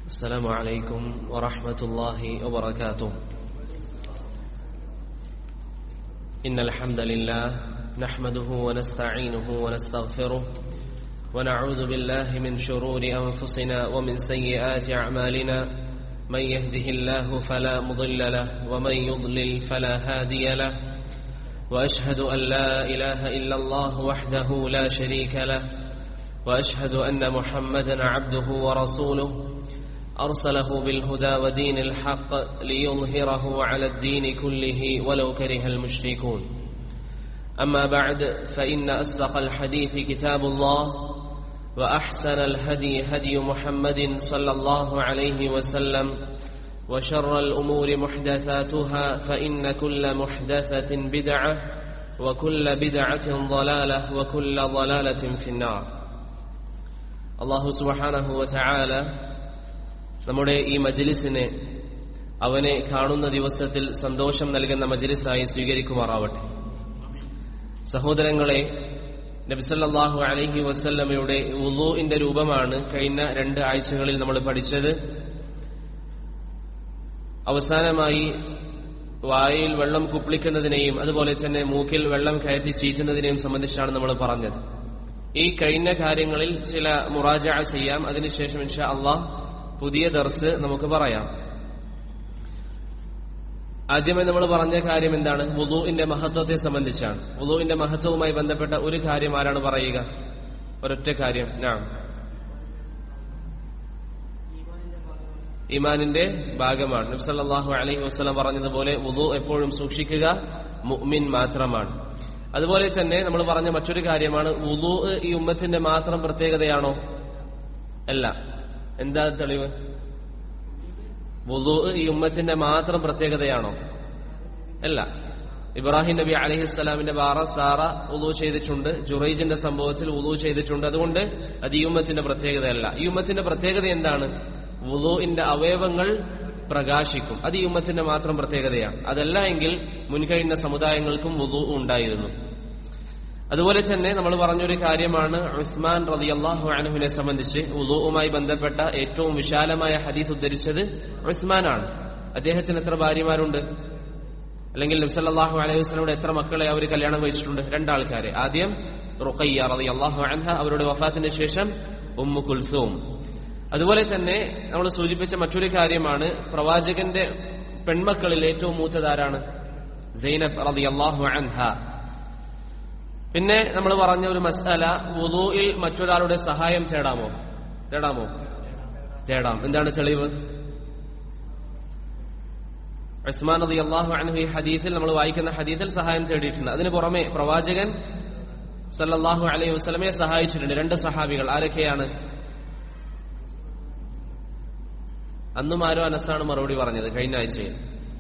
السلام عليكم ورحمة الله وبركاته إن الحمد لله نحمده ونستعينه ونستغفره ونعوذ بالله من شرور أنفسنا ومن سيئات أعمالنا من يهده الله فلا مضل له ومن يضلل فلا هادي له وأشهد أن لا إله إلا الله وحده لا شريك له وأشهد أن محمدا عبده ورسوله أرسله بالهدى ودين الحق ليظهره على الدين كله ولو كره المشركون أما بعد فإن أصدق الحديث كتاب الله وأحسن الهدي هدي محمد صلى الله عليه وسلم وشر الأمور محدثاتها فإن كل محدثة بدعة وكل بدعة ضلالة وكل ضلالة في النار الله سبحانه وتعالى നമ്മുടെ ഈ മജ്ലിസിനെ അവനെ കാണുന്ന ദിവസത്തിൽ സന്തോഷം നൽകുന്ന മജ്ലിസായി സ്വീകരിക്കുമാറാവട്ടെ സഹോദരങ്ങളെ നബിസല്ലാഹു അലഹി വസല്ലമയുടെ ഉളുവിന്റെ രൂപമാണ് കഴിഞ്ഞ രണ്ട് ആഴ്ചകളിൽ നമ്മൾ പഠിച്ചത് അവസാനമായി വായിൽ വെള്ളം കുപ്പിളിക്കുന്നതിനെയും അതുപോലെ തന്നെ മൂക്കിൽ വെള്ളം കയറ്റി ചീറ്റുന്നതിനെയും സംബന്ധിച്ചാണ് നമ്മൾ പറഞ്ഞത് ഈ കഴിഞ്ഞ കാര്യങ്ങളിൽ ചില മുറാജ ചെയ്യാം അതിനുശേഷം ഇൻഷാ അള്ളാഹ് പുതിയ ദർസ് നമുക്ക് പറയാം ആദ്യമായി നമ്മൾ പറഞ്ഞ കാര്യം എന്താണ് വുളുവിന്റെ മഹത്വത്തെ സംബന്ധിച്ചാണ് വുളുവിന്റെ മഹത്വവുമായി ബന്ധപ്പെട്ട ഒരു കാര്യം ആരാണ് പറയുക ഒരൊറ്റ കാര്യം ഞാൻ ഈമാനിന്റെ ഭാഗമാണ് നബ്സല്ലാഹു അലൈഹി വസ്ലം പറഞ്ഞതുപോലെ വുളു എപ്പോഴും സൂക്ഷിക്കുക മുഅ്മിൻ മാത്രമാണ് അതുപോലെ തന്നെ നമ്മൾ പറഞ്ഞ മറ്റൊരു കാര്യമാണ് വുളു ഈ ഉമ്മത്തിന്റെ മാത്രം പ്രത്യേകതയാണോ അല്ല എന്താ തെളിവ് വുളു ഈ ഉമ്മത്തിന്റെ മാത്രം പ്രത്യേകതയാണോ അല്ല ഇബ്രാഹിം നബി അലഹിസ്സലാമിന്റെ ബാറ സാറ ഉളു ചെയ്തിട്ടുണ്ട് ജുറൈജിന്റെ സംഭവത്തിൽ ഉളു ചെയ്തിട്ടുണ്ട് അതുകൊണ്ട് അത് ഈ ഉമ്മത്തിന്റെ പ്രത്യേകതയല്ല ഈ ഉമ്മത്തിന്റെ പ്രത്യേകത എന്താണ് വുളുവിന്റെ അവയവങ്ങൾ പ്രകാശിക്കും അത് ഈ ഉമ്മത്തിന്റെ മാത്രം പ്രത്യേകതയാണ് അതല്ല എങ്കിൽ മുൻകഴിഞ്ഞ സമുദായങ്ങൾക്കും വുളു ഉണ്ടായിരുന്നു അതുപോലെ തന്നെ നമ്മൾ പറഞ്ഞൊരു കാര്യമാണ് ഉസ്മാൻ റതി അള്ളാഹു അനഹുവിനെ സംബന്ധിച്ച് ഉദുവുമായി ബന്ധപ്പെട്ട ഏറ്റവും വിശാലമായ ഹദീസ് ഉദ്ധരിച്ചത് ഉസ്മാനാണ് അദ്ദേഹത്തിന് എത്ര ഭാര്യമാരുണ്ട് അല്ലെങ്കിൽ നബ്സല്ലാഹു അലൈഹി വസ്ലമയുടെ എത്ര മക്കളെ അവർ കല്യാണം കഴിച്ചിട്ടുണ്ട് രണ്ടാൾക്കാരെ ആദ്യം റുഖയ്യ റതി അള്ളാഹു അൻഹ അവരുടെ വഫാത്തിന് ശേഷം ഉമ്മു കുൽസൂം അതുപോലെ തന്നെ നമ്മൾ സൂചിപ്പിച്ച മറ്റൊരു കാര്യമാണ് പ്രവാചകന്റെ പെൺമക്കളിൽ ഏറ്റവും മൂത്തതാരാണ് സൈനബ് റതി അള്ളാഹു അൻഹ പിന്നെ നമ്മൾ പറഞ്ഞ ഒരു മസാല വുദൂയിൽ മറ്റൊരാളുടെ സഹായം തേടാമോ തേടാമോ തേടാം എന്താണ് തെളിവ് ഉസ്മാൻ നദി അള്ളാഹു അനഹു ഈ ഹദീത്തിൽ നമ്മൾ വായിക്കുന്ന ഹദീത്തിൽ സഹായം തേടിയിട്ടുണ്ട് അതിന് പുറമെ പ്രവാചകൻ സല്ലല്ലാഹു അലൈഹി വസ്ലമയെ സഹായിച്ചിട്ടുണ്ട് രണ്ട് സഹാബികൾ ആരൊക്കെയാണ് അന്നും ആരോ അനസാണ് മറുപടി പറഞ്ഞത് കഴിഞ്ഞ ആഴ്ചയിൽ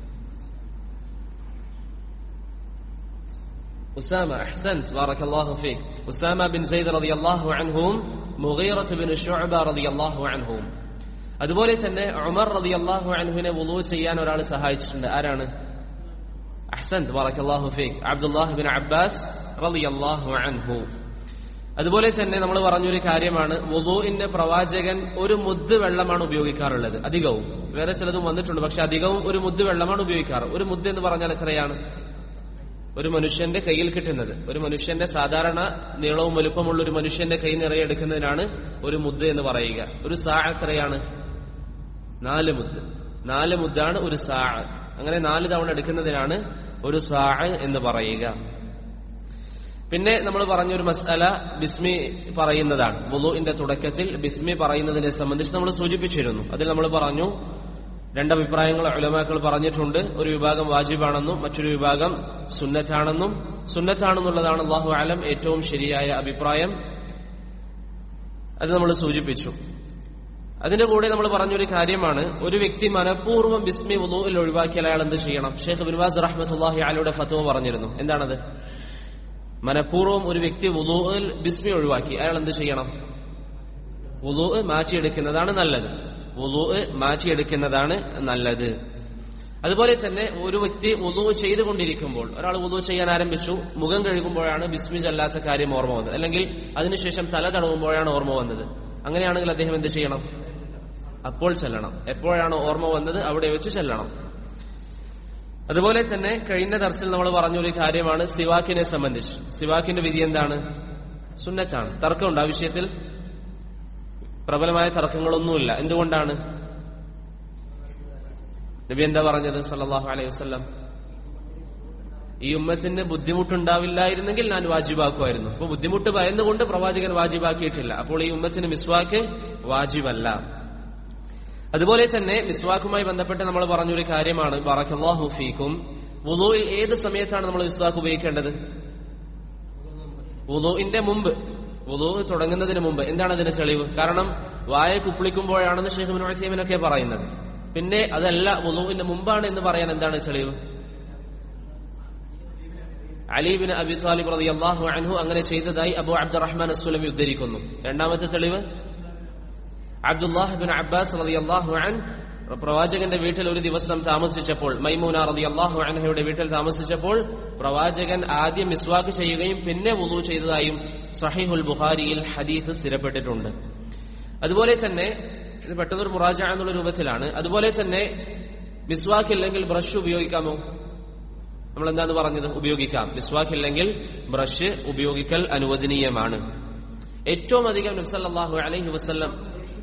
أسامة أحسنت بارك الله فيك أسامة بن زيد رضي الله عنهم مغيرة بن شعبة رضي الله عنهم അതുപോലെ തന്നെ ഉമർ റതി അള്ളാഹു അൻഹുവിനെ വുളു ചെയ്യാൻ ഒരാൾ സഹായിച്ചിട്ടുണ്ട് ആരാണ് അഹ്സന്ത് ബാറക്കല്ലാഹു ഫീഖ് അബ്ദുല്ലാഹ് ബിൻ അബ്ബാസ് റതി അള്ളാഹു അൻഹു അതുപോലെ തന്നെ നമ്മൾ പറഞ്ഞൊരു കാര്യമാണ് വുളുവിന്റെ പ്രവാചകൻ ഒരു മുദ്ദ് വെള്ളമാണ് ഉപയോഗിക്കാറുള്ളത് അധികവും വേറെ ചിലതും വന്നിട്ടുണ്ട് പക്ഷെ അധികവും ഒരു മുദ്ദ് വെള്ളമാണ് ഉപയോഗിക്കാറ് ഒരു മുദ്ദ് എന്ന് പറഞ്ഞാൽ എത്രയാണ് ഒരു മനുഷ്യന്റെ കയ്യിൽ കിട്ടുന്നത് ഒരു മനുഷ്യന്റെ സാധാരണ നീളവും വലുപ്പമുള്ള ഒരു മനുഷ്യന്റെ കൈ നിറയെ എടുക്കുന്നതിനാണ് ഒരു മുദ്ദ എന്ന് പറയുക ഒരു സാ എത്രയാണ് നാല് മുദ്ദ് നാല് മുദ്ദാണ് ഒരു സാ അങ്ങനെ നാല് തവണ എടുക്കുന്നതിനാണ് ഒരു സാ എന്ന് പറയുക പിന്നെ നമ്മൾ പറഞ്ഞൊരു മസാല ബിസ്മി പറയുന്നതാണ് വുളുവിന്റെ തുടക്കത്തിൽ ബിസ്മി പറയുന്നതിനെ സംബന്ധിച്ച് നമ്മൾ സൂചിപ്പിച്ചിരുന്നു അതിൽ നമ്മൾ പറഞ്ഞു രണ്ടഭിപ്രായങ്ങൾ ഉലമാക്കൾ പറഞ്ഞിട്ടുണ്ട് ഒരു വിഭാഗം വാജിബാണെന്നും മറ്റൊരു വിഭാഗം സുന്നത്താണെന്നും സുന്നത്താണെന്നുള്ളതാണ് അള്ളാഹു ആലം ഏറ്റവും ശരിയായ അഭിപ്രായം അത് നമ്മൾ സൂചിപ്പിച്ചു അതിന്റെ കൂടെ നമ്മൾ പറഞ്ഞൊരു കാര്യമാണ് ഒരു വ്യക്തി മനഃപൂർവ്വം ബിസ്മി വുളുവിൽ ഒഴിവാക്കിയാൽ അയാൾ എന്ത് ചെയ്യണം ഷെയ്ഖ് ബിൻവാസ് റഹ്മത്തുല്ലാഹി അലയുടെ ഫത്തുവ പറഞ്ഞിരുന്നു എന്താണത് മനഃപൂർവ്വം ഒരു വ്യക്തി വുളുവിൽ ബിസ്മി ഒഴിവാക്കി അയാൾ എന്ത് ചെയ്യണം വുളു മാറ്റിയെടുക്കുന്നതാണ് നല്ലത് വുളു മാറ്റിയെടുക്കുന്നതാണ് നല്ലത് അതുപോലെ തന്നെ ഒരു വ്യക്തി ഉദു ചെയ്തുകൊണ്ടിരിക്കുമ്പോൾ ഒരാൾ ഉദു ചെയ്യാൻ ആരംഭിച്ചു മുഖം കഴുകുമ്പോഴാണ് ബിസ്മി അല്ലാത്ത കാര്യം ഓർമ്മ വന്നത് അല്ലെങ്കിൽ അതിനുശേഷം തല തടവുമ്പോഴാണ് ഓർമ്മ വന്നത് അങ്ങനെയാണെങ്കിൽ അദ്ദേഹം എന്ത് ചെയ്യണം അപ്പോൾ ചെല്ലണം എപ്പോഴാണ് ഓർമ്മ വന്നത് അവിടെ വെച്ച് ചെല്ലണം അതുപോലെ തന്നെ കഴിഞ്ഞ ദർശിൽ നമ്മൾ പറഞ്ഞൊരു കാര്യമാണ് സിവാക്കിനെ സംബന്ധിച്ച് സിവാക്കിന്റെ വിധി എന്താണ് സുന്നത്താണ് തർക്കമുണ്ട് ആ വിഷയത്തിൽ പ്രബലമായ തർക്കങ്ങളൊന്നുമില്ല എന്തുകൊണ്ടാണ് നബി എന്താ പറഞ്ഞത് സല്ലല്ലാഹു അലൈഹി വസല്ലം ഈ ഉമ്മത്തിന് ബുദ്ധിമുട്ടുണ്ടാവില്ലായിരുന്നെങ്കിൽ ഞാൻ വാജിബാക്കുമായിരുന്നു അപ്പൊ ബുദ്ധിമുട്ട് ഭയന്നുകൊണ്ട് പ്രവാചകൻ വാജിബാക്കിയിട്ടില്ല അപ്പോൾ ഈ ഉമ്മത്തിന് മിസ്വാക്ക് വാജിബല്ല അതുപോലെ തന്നെ മിസ്വാക്കുമായി ബന്ധപ്പെട്ട് നമ്മൾ പറഞ്ഞൊരു കാര്യമാണ് ബറക്കല്ലാഹു ഫീക്കും വുളുവിൽ ഏത് സമയത്താണ് നമ്മൾ മിസ്വാക്ക് ഉപയോഗിക്കേണ്ടത് വുളുവിന്റെ മുമ്പ് വുളു തുടങ്ങുന്നതിന് മുമ്പ് എന്താണ് അതിന്റെ തെളിവ് കാരണം വായ കുപ്പിളിക്കുമ്പോഴാണെന്ന് ഷെയ്ഖ് മുനീമിനൊക്കെ പറയുന്നത് പിന്നെ അതല്ല വുളുവിന്റെ മുമ്പാണ് എന്ന് പറയാൻ എന്താണ് തെളിവ് അലീബിന് അബി താലിബ് റതി അള്ളാഹു അൻഹു അങ്ങനെ ചെയ്തതായി അബു അബ്ദുറഹ്മാൻ അസുലമി ഉദ്ധരിക്കുന്നു രണ്ടാമത്തെ തെളിവ് അബ്ദുല്ലാഹ് ബിൻ അബ്ബാസ് റതി അള്ളാഹു അൻ പ്രവാചകന്റെ വീട്ടിൽ ഒരു ദിവസം താമസിച്ചപ്പോൾ മൈമൂന റതി അള്ളാഹു അൻഹയുടെ വീട്ടിൽ താമസിച്ചപ്പോൾ പ്രവാചകൻ ആദ്യം മിസ്വാക്ക് ചെയ്യുകയും പിന്നെ വുളു ചെയ്തതായും സഹിഹുൽ ബുഖാരിയിൽ ഹദീസ് സ്ഥിരപ്പെട്ടിട്ടുണ്ട് അതുപോലെ തന്നെ ഇത് പെട്ടെന്നൊരു മുറാജ എന്നുള്ള രൂപത്തിലാണ് അതുപോലെ തന്നെ മിസ്വാക്ക് ഇല്ലെങ്കിൽ ബ്രഷ് ഉപയോഗിക്കാമോ നമ്മൾ എന്താണ് പറഞ്ഞത് ഉപയോഗിക്കാം മിസ്വാക്ക് ഇല്ലെങ്കിൽ ബ്രഷ് ഉപയോഗിക്കൽ അനുവദനീയമാണ് ഏറ്റവും അധികം നബ്സല്ലാഹു അലൈഹി വസ്ല്ലം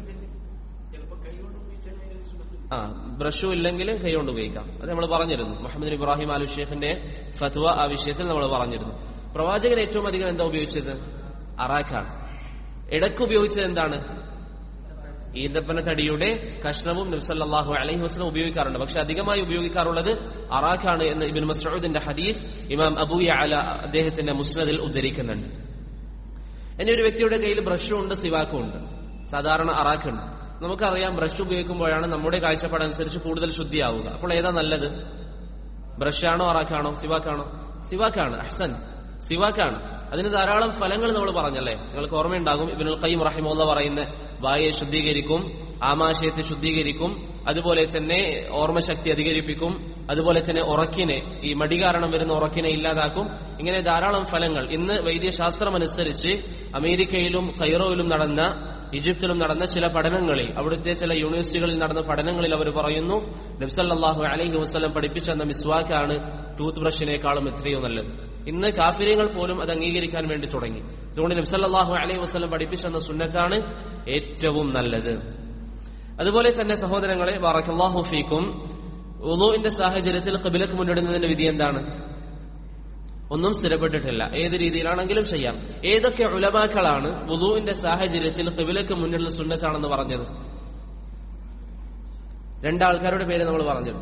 ആ ബ്രഷും ഇല്ലെങ്കിൽ കൈകൊണ്ട് ഉപയോഗിക്കാം അത് നമ്മൾ പറഞ്ഞിരുന്നു മുഹമ്മദ് ഇബ്രാഹിം അലു ഷേഖിന്റെ ഫത്വ ആ വിഷയത്തിൽ നമ്മൾ പറഞ്ഞിരുന്നു പ്രവാചകൻ ഏറ്റവും അധികം എന്താ ഉപയോഗിച്ചത് അറാഖാണ് ഇടയ്ക്ക് ഉപയോഗിച്ചത് എന്താണ് ഈന്തപ്പന തടിയുടെ കഷ്ണവും നബ്സല്ലാഹു അലൈഹി വസ്ലം ഉപയോഗിക്കാറുണ്ട് പക്ഷെ അധികമായി ഉപയോഗിക്കാറുള്ളത് അറാഖാണ് എന്ന് ഇബിൻ മസ്ഊദിന്റെ ഹദീസ് ഇമാം അബൂ അല അദ്ദേഹത്തിന്റെ മുസ്നദിൽ ഉദ്ധരിക്കുന്നുണ്ട് ഇനി ഒരു വ്യക്തിയുടെ കയ്യിൽ ബ്രഷും ഉണ്ട് സിവാക്കും ഉണ്ട് സാധാരണ അറാഖുണ്ട് നമുക്കറിയാം ബ്രഷ് ഉപയോഗിക്കുമ്പോഴാണ് നമ്മുടെ കാഴ്ചപ്പാടനുസരിച്ച് കൂടുതൽ ശുദ്ധിയാവുക അപ്പോൾ ഏതാ നല്ലത് ബ്രഷാണോ അറാഖാണോ സിവാക്കാണോ സിവാക്കാണ് അഹ്സൻ സിവാക്കാണ് അതിന് ധാരാളം ഫലങ്ങൾ നമ്മൾ പറഞ്ഞല്ലേ നിങ്ങൾക്ക് ഓർമ്മയുണ്ടാകും ഇബിനുൽ ഖയ്യം റഹിമുള്ള പറയുന്ന വായയെ ശുദ്ധീകരിക്കും ആമാശയത്തെ ശുദ്ധീകരിക്കും അതുപോലെ തന്നെ ഓർമ്മശക്തി അധികരിപ്പിക്കും അതുപോലെ തന്നെ ഉറക്കിനെ ഈ മടി കാരണം വരുന്ന ഉറക്കിനെ ഇല്ലാതാക്കും ഇങ്ങനെ ധാരാളം ഫലങ്ങൾ ഇന്ന് വൈദ്യശാസ്ത്രം അനുസരിച്ച് അമേരിക്കയിലും കൈറോയിലും നടന്ന ഈജിപ്തിലും നടന്ന ചില പഠനങ്ങളിൽ അവിടുത്തെ ചില യൂണിവേഴ്സിറ്റികളിൽ നടന്ന പഠനങ്ങളിൽ അവർ പറയുന്നു നബ്സല്ലാഹു അലൈഹി വസ്ലം പഠിപ്പിച്ചെന്ന മിസ്വാക്കാണ് ടൂത്ത് ബ്രഷിനേക്കാളും എത്രയോ നല്ലത് ഇന്ന് കാഫിര്യങ്ങൾ പോലും അത് അംഗീകരിക്കാൻ വേണ്ടി തുടങ്ങി അതുകൊണ്ട് നബ്സല്ലാഹു അലൈഹി വസ്ലം പഠിപ്പിച്ചെന്ന സുന്നത്താണ് ഏറ്റവും നല്ലത് അതുപോലെ തന്നെ സഹോദരങ്ങളെ വറക്കല്ലാഹു ഫീക്കും ഉളുവിന്റെ സാഹചര്യത്തിൽ കബിലക്ക് മുന്നിടുന്നതിന്റെ വിധി എന്താണ് ഒന്നും സ്ഥിരപ്പെട്ടിട്ടില്ല ഏത് രീതിയിലാണെങ്കിലും ചെയ്യാം ഏതൊക്കെ ഉലമാക്കളാണ് വുളുവിന്റെ സാഹചര്യത്തിൽ കിബിലക്ക് മുന്നിലുള്ള സുന്നത്താണെന്ന് പറഞ്ഞത് രണ്ടാൾക്കാരുടെ പേര് നമ്മൾ പറഞ്ഞത്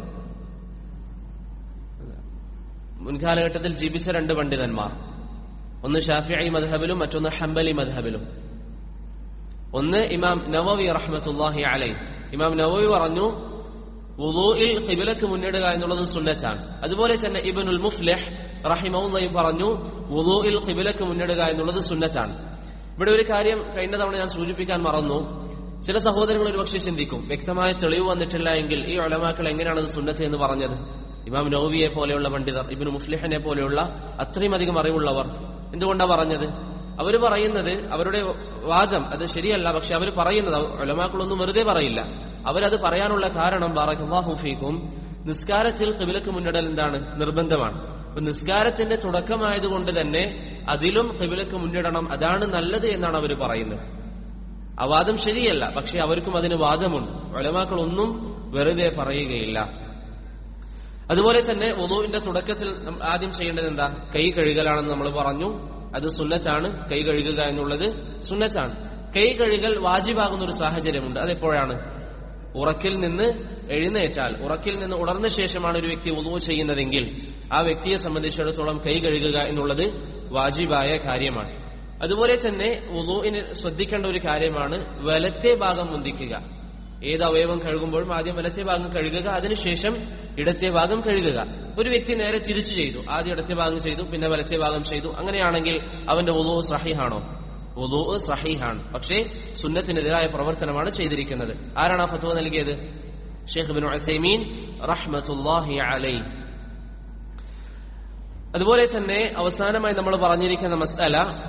മുൻകാലഘട്ടത്തിൽ ജീവിച്ച രണ്ട് പണ്ഡിതന്മാർ ഒന്ന് ഷാഫിഐ മദ്ഹബിലും മറ്റൊന്ന് ഹംബലി മദ്ഹബിലും ഒന്ന് ഇമാം നവവി റഹ്മത്തുല്ലാഹി അലൈ ഇമാം നവവി പറഞ്ഞു വുളൂയിൽ കിബിലക്ക് മുന്നിടുക എന്നുള്ളത് സുന്നത്താണ് അതുപോലെ തന്നെ ഇബനുൽ മുഫ്ലിഹ് റഹിമൗല്ലയും പറഞ്ഞു വുളൂയിൽ കിബിലക്ക് മുന്നിടുക എന്നുള്ളത് സുന്നത്താണ് ഇവിടെ ഒരു കാര്യം കഴിഞ്ഞ തവണ ഞാൻ സൂചിപ്പിക്കാൻ മറന്നു ചില സഹോദരങ്ങൾ ഒരുപക്ഷെ ചിന്തിക്കും വ്യക്തമായ തെളിവ് വന്നിട്ടില്ല എങ്കിൽ ഈ ഒലമാക്കൾ എങ്ങനെയാണ് അത് സുന്നത്ത് എന്ന് പറഞ്ഞത് ഇമാം നൌവിയെ പോലെയുള്ള പണ്ഡിതർ ഇബിന് മുസ്ലിഹിനെ പോലെയുള്ള അത്രയും അധികം അറിവുള്ളവർ എന്തുകൊണ്ടാണ് പറഞ്ഞത് അവർ പറയുന്നത് അവരുടെ വാദം അത് ശരിയല്ല പക്ഷെ അവർ പറയുന്നത് ഒലമാക്കളൊന്നും വെറുതെ പറയില്ല അവരത് പറയാനുള്ള കാരണം ബാറഖാഹുഫീക്കും നിസ്കാരത്തിൽ കിബിലക്ക് മുന്നിടൽ എന്താണ് നിർബന്ധമാണ് അപ്പൊ നിസ്കാരത്തിന്റെ തുടക്കമായതുകൊണ്ട് തന്നെ അതിലും കിബിലക്ക് മുന്നിടണം അതാണ് നല്ലത് എന്നാണ് അവർ പറയുന്നത് ആ വാദം ശരിയല്ല പക്ഷെ അവർക്കും അതിന് വാദമുണ്ട് ഒലമാക്കളൊന്നും വെറുതെ പറയുകയില്ല അതുപോലെ തന്നെ വധുവിന്റെ തുടക്കത്തിൽ ആദ്യം ചെയ്യേണ്ടത് എന്താ കൈ കഴുകലാണെന്ന് നമ്മൾ പറഞ്ഞു അത് സുന്നത്താണ് കൈ കഴുകുക എന്നുള്ളത് സുന്നത്താണ് കൈ കഴുകൽ വാജിബാകുന്ന ഒരു സാഹചര്യമുണ്ട് അതെപ്പോഴാണ് ഉറക്കിൽ നിന്ന് എഴുന്നേറ്റാൽ ഉറക്കിൽ നിന്ന് ഉണർന്ന ശേഷമാണ് ഒരു വ്യക്തി ഉദവ് ചെയ്യുന്നതെങ്കിൽ ആ വ്യക്തിയെ സംബന്ധിച്ചിടത്തോളം കൈ കഴുകുക എന്നുള്ളത് വാജിബായ കാര്യമാണ് അതുപോലെ തന്നെ ഉദുവിന് ശ്രദ്ധിക്കേണ്ട ഒരു കാര്യമാണ് വലത്തെ ഭാഗം മുന്തിക്കുക ഏത് അവയവം കഴുകുമ്പോഴും ആദ്യം വലത്തെ ഭാഗം കഴുകുക അതിനുശേഷം ഇടത്തെ ഭാഗം കഴുകുക ഒരു വ്യക്തി നേരെ തിരിച്ചു ചെയ്തു ആദ്യം ഇടത്തെ ഭാഗം ചെയ്തു പിന്നെ വലത്തെ ഭാഗം ചെയ്തു അങ്ങനെയാണെങ്കിൽ അവന്റെ ഉദു സഹിഹാണോ ഉദു സഹിഹാണ് പക്ഷേ സുന്നത്തിനെതിരായ പ്രവർത്തനമാണ് ചെയ്തിരിക്കുന്നത് ആരാണ് ആ ഫത്വ നൽകിയത് ഷെയ്ഖ് ബിൻ ഉസൈമീൻ റഹ്മത്തുല്ലാഹി അലൈ അതുപോലെ തന്നെ അവസാനമായി നമ്മൾ പറഞ്ഞിരിക്കുന്ന മസ്അല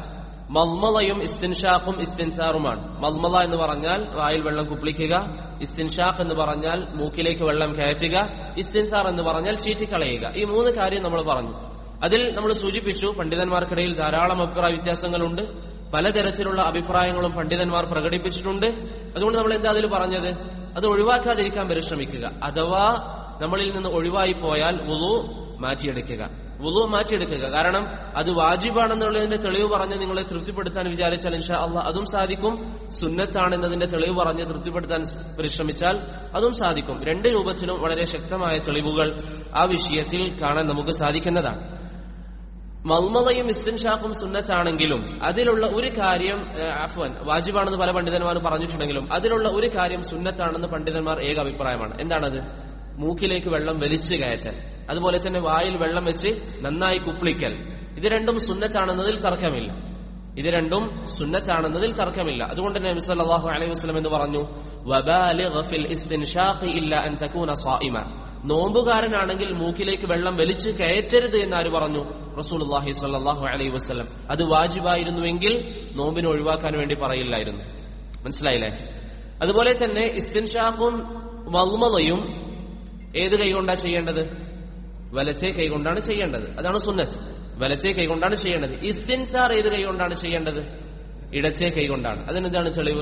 മൽമലയും ഇസ്തിൻഷാഖും ഇസ്തിൻസാറുമാണ് മൽമല എന്ന് പറഞ്ഞാൽ വായിൽ വെള്ളം കുപ്പിളിക്കുക ഇസ്തിൻഷാഖ് എന്ന് പറഞ്ഞാൽ മൂക്കിലേക്ക് വെള്ളം കയറ്റുക ഇസ്തിൻസാർ എന്ന് പറഞ്ഞാൽ ചീറ്റിക്കളയുക ഈ മൂന്ന് കാര്യം നമ്മൾ പറഞ്ഞു അതിൽ നമ്മൾ സൂചിപ്പിച്ചു പണ്ഡിതന്മാർക്കിടയിൽ ധാരാളം അഭിപ്രായ വ്യത്യാസങ്ങളുണ്ട് പലതരത്തിലുള്ള അഭിപ്രായങ്ങളും പണ്ഡിതന്മാർ പ്രകടിപ്പിച്ചിട്ടുണ്ട് അതുകൊണ്ട് നമ്മൾ എന്താ അതിൽ പറഞ്ഞത് അത് ഒഴിവാക്കാതിരിക്കാൻ പരിശ്രമിക്കുക അഥവാ നമ്മളിൽ നിന്ന് ഒഴിവായി പോയാൽ വുളു മാറ്റിയെടുക്കുക വുളു മാറ്റിയെടുക്കുക കാരണം അത് വാജിബാണെന്നുള്ളതിന്റെ തെളിവ് പറഞ്ഞ് നിങ്ങളെ തൃപ്തിപ്പെടുത്താൻ വിചാരിച്ചാൽ ഇൻഷാ അള്ളാഹ് അതും സാധിക്കും സുന്നത്താണെന്നതിന്റെ തെളിവ് പറഞ്ഞ് തൃപ്തിപ്പെടുത്താൻ പരിശ്രമിച്ചാൽ അതും സാധിക്കും രണ്ട് രൂപത്തിലും വളരെ ശക്തമായ തെളിവുകൾ ആ വിഷയത്തിൽ കാണാൻ നമുക്ക് സാധിക്കുന്നതാണ് മൽമതയും ഇസ്തിൻഷാഖും സുന്നത്താണെങ്കിലും അതിലുള്ള ഒരു കാര്യം അഫ്വൻ വാജിബാണെന്ന് പല പണ്ഡിതന്മാരും പറഞ്ഞിട്ടുണ്ടെങ്കിലും അതിലുള്ള ഒരു കാര്യം സുന്നത്താണെന്ന് പണ്ഡിതന്മാർ ഏക അഭിപ്രായമാണ് എന്താണത് മൂക്കിലേക്ക് വെള്ളം വലിച്ചു കയറ്റൽ അതുപോലെ തന്നെ വായിൽ വെള്ളം വെച്ച് നന്നായി കുപ്പിളിക്കൽ ഇത് രണ്ടും സുന്നത്താണെന്നതിൽ തർക്കമില്ല ഇത് രണ്ടും സുന്നത്താണെന്നതിൽ തർക്കമില്ല അതുകൊണ്ട് തന്നെ സല്ലല്ലാഹു അലൈഹി വസല്ലം എന്ന് പറഞ്ഞു വബാലിഗ് ഫിൽ ഇസ്തിൻഷാഖി ഇല്ല അൻ തകൂന സായിമ നോമ്പുകാരനാണെങ്കിൽ മൂക്കിലേക്ക് വെള്ളം വലിച്ചു കയറ്റരുത് എന്ന് ആര് പറഞ്ഞു റസൂലുള്ളാഹി സ്വല്ലല്ലാഹു അലൈഹി വസല്ലം അത് വാജിബായിരുന്നുവെങ്കിൽ നോമ്പിനെ ഒഴിവാക്കാൻ വേണ്ടി പറയില്ലായിരുന്നു മനസ്സിലായില്ലേ അതുപോലെ തന്നെ ഇസ്തിൻഷാഖും മൽമലയും ഏത് കൈകൊണ്ടാ ചെയ്യേണ്ടത് വലത്തെ കൈകൊണ്ടാണ് ചെയ്യേണ്ടത് അതാണ് സുന്നത്ത് വലത്തെ കൈകൊണ്ടാണ് ചെയ്യേണ്ടത് ഇസ്തിൻസാർ ഏത് കൈകൊണ്ടാണ് ചെയ്യേണ്ടത് ഇടത്തെ കൈകൊണ്ടാണ് അതിനെന്താണ് തെളിവ്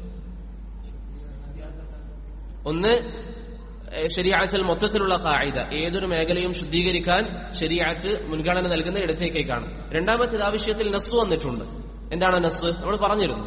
ഒന്ന് ശരിയാഴ്ചൽ മൊത്തത്തിലുള്ള കായിക ഏതൊരു മേഖലയും ശുദ്ധീകരിക്കാൻ ശരിയാഴ്ച മുൻഗണന നൽകുന്ന ഇടത്തേക്കാണ് രണ്ടാമത്തേത് ആ വിഷയത്തിൽ നസ് വന്നിട്ടുണ്ട് എന്താണ് നസ് നമ്മൾ പറഞ്ഞിരുന്നു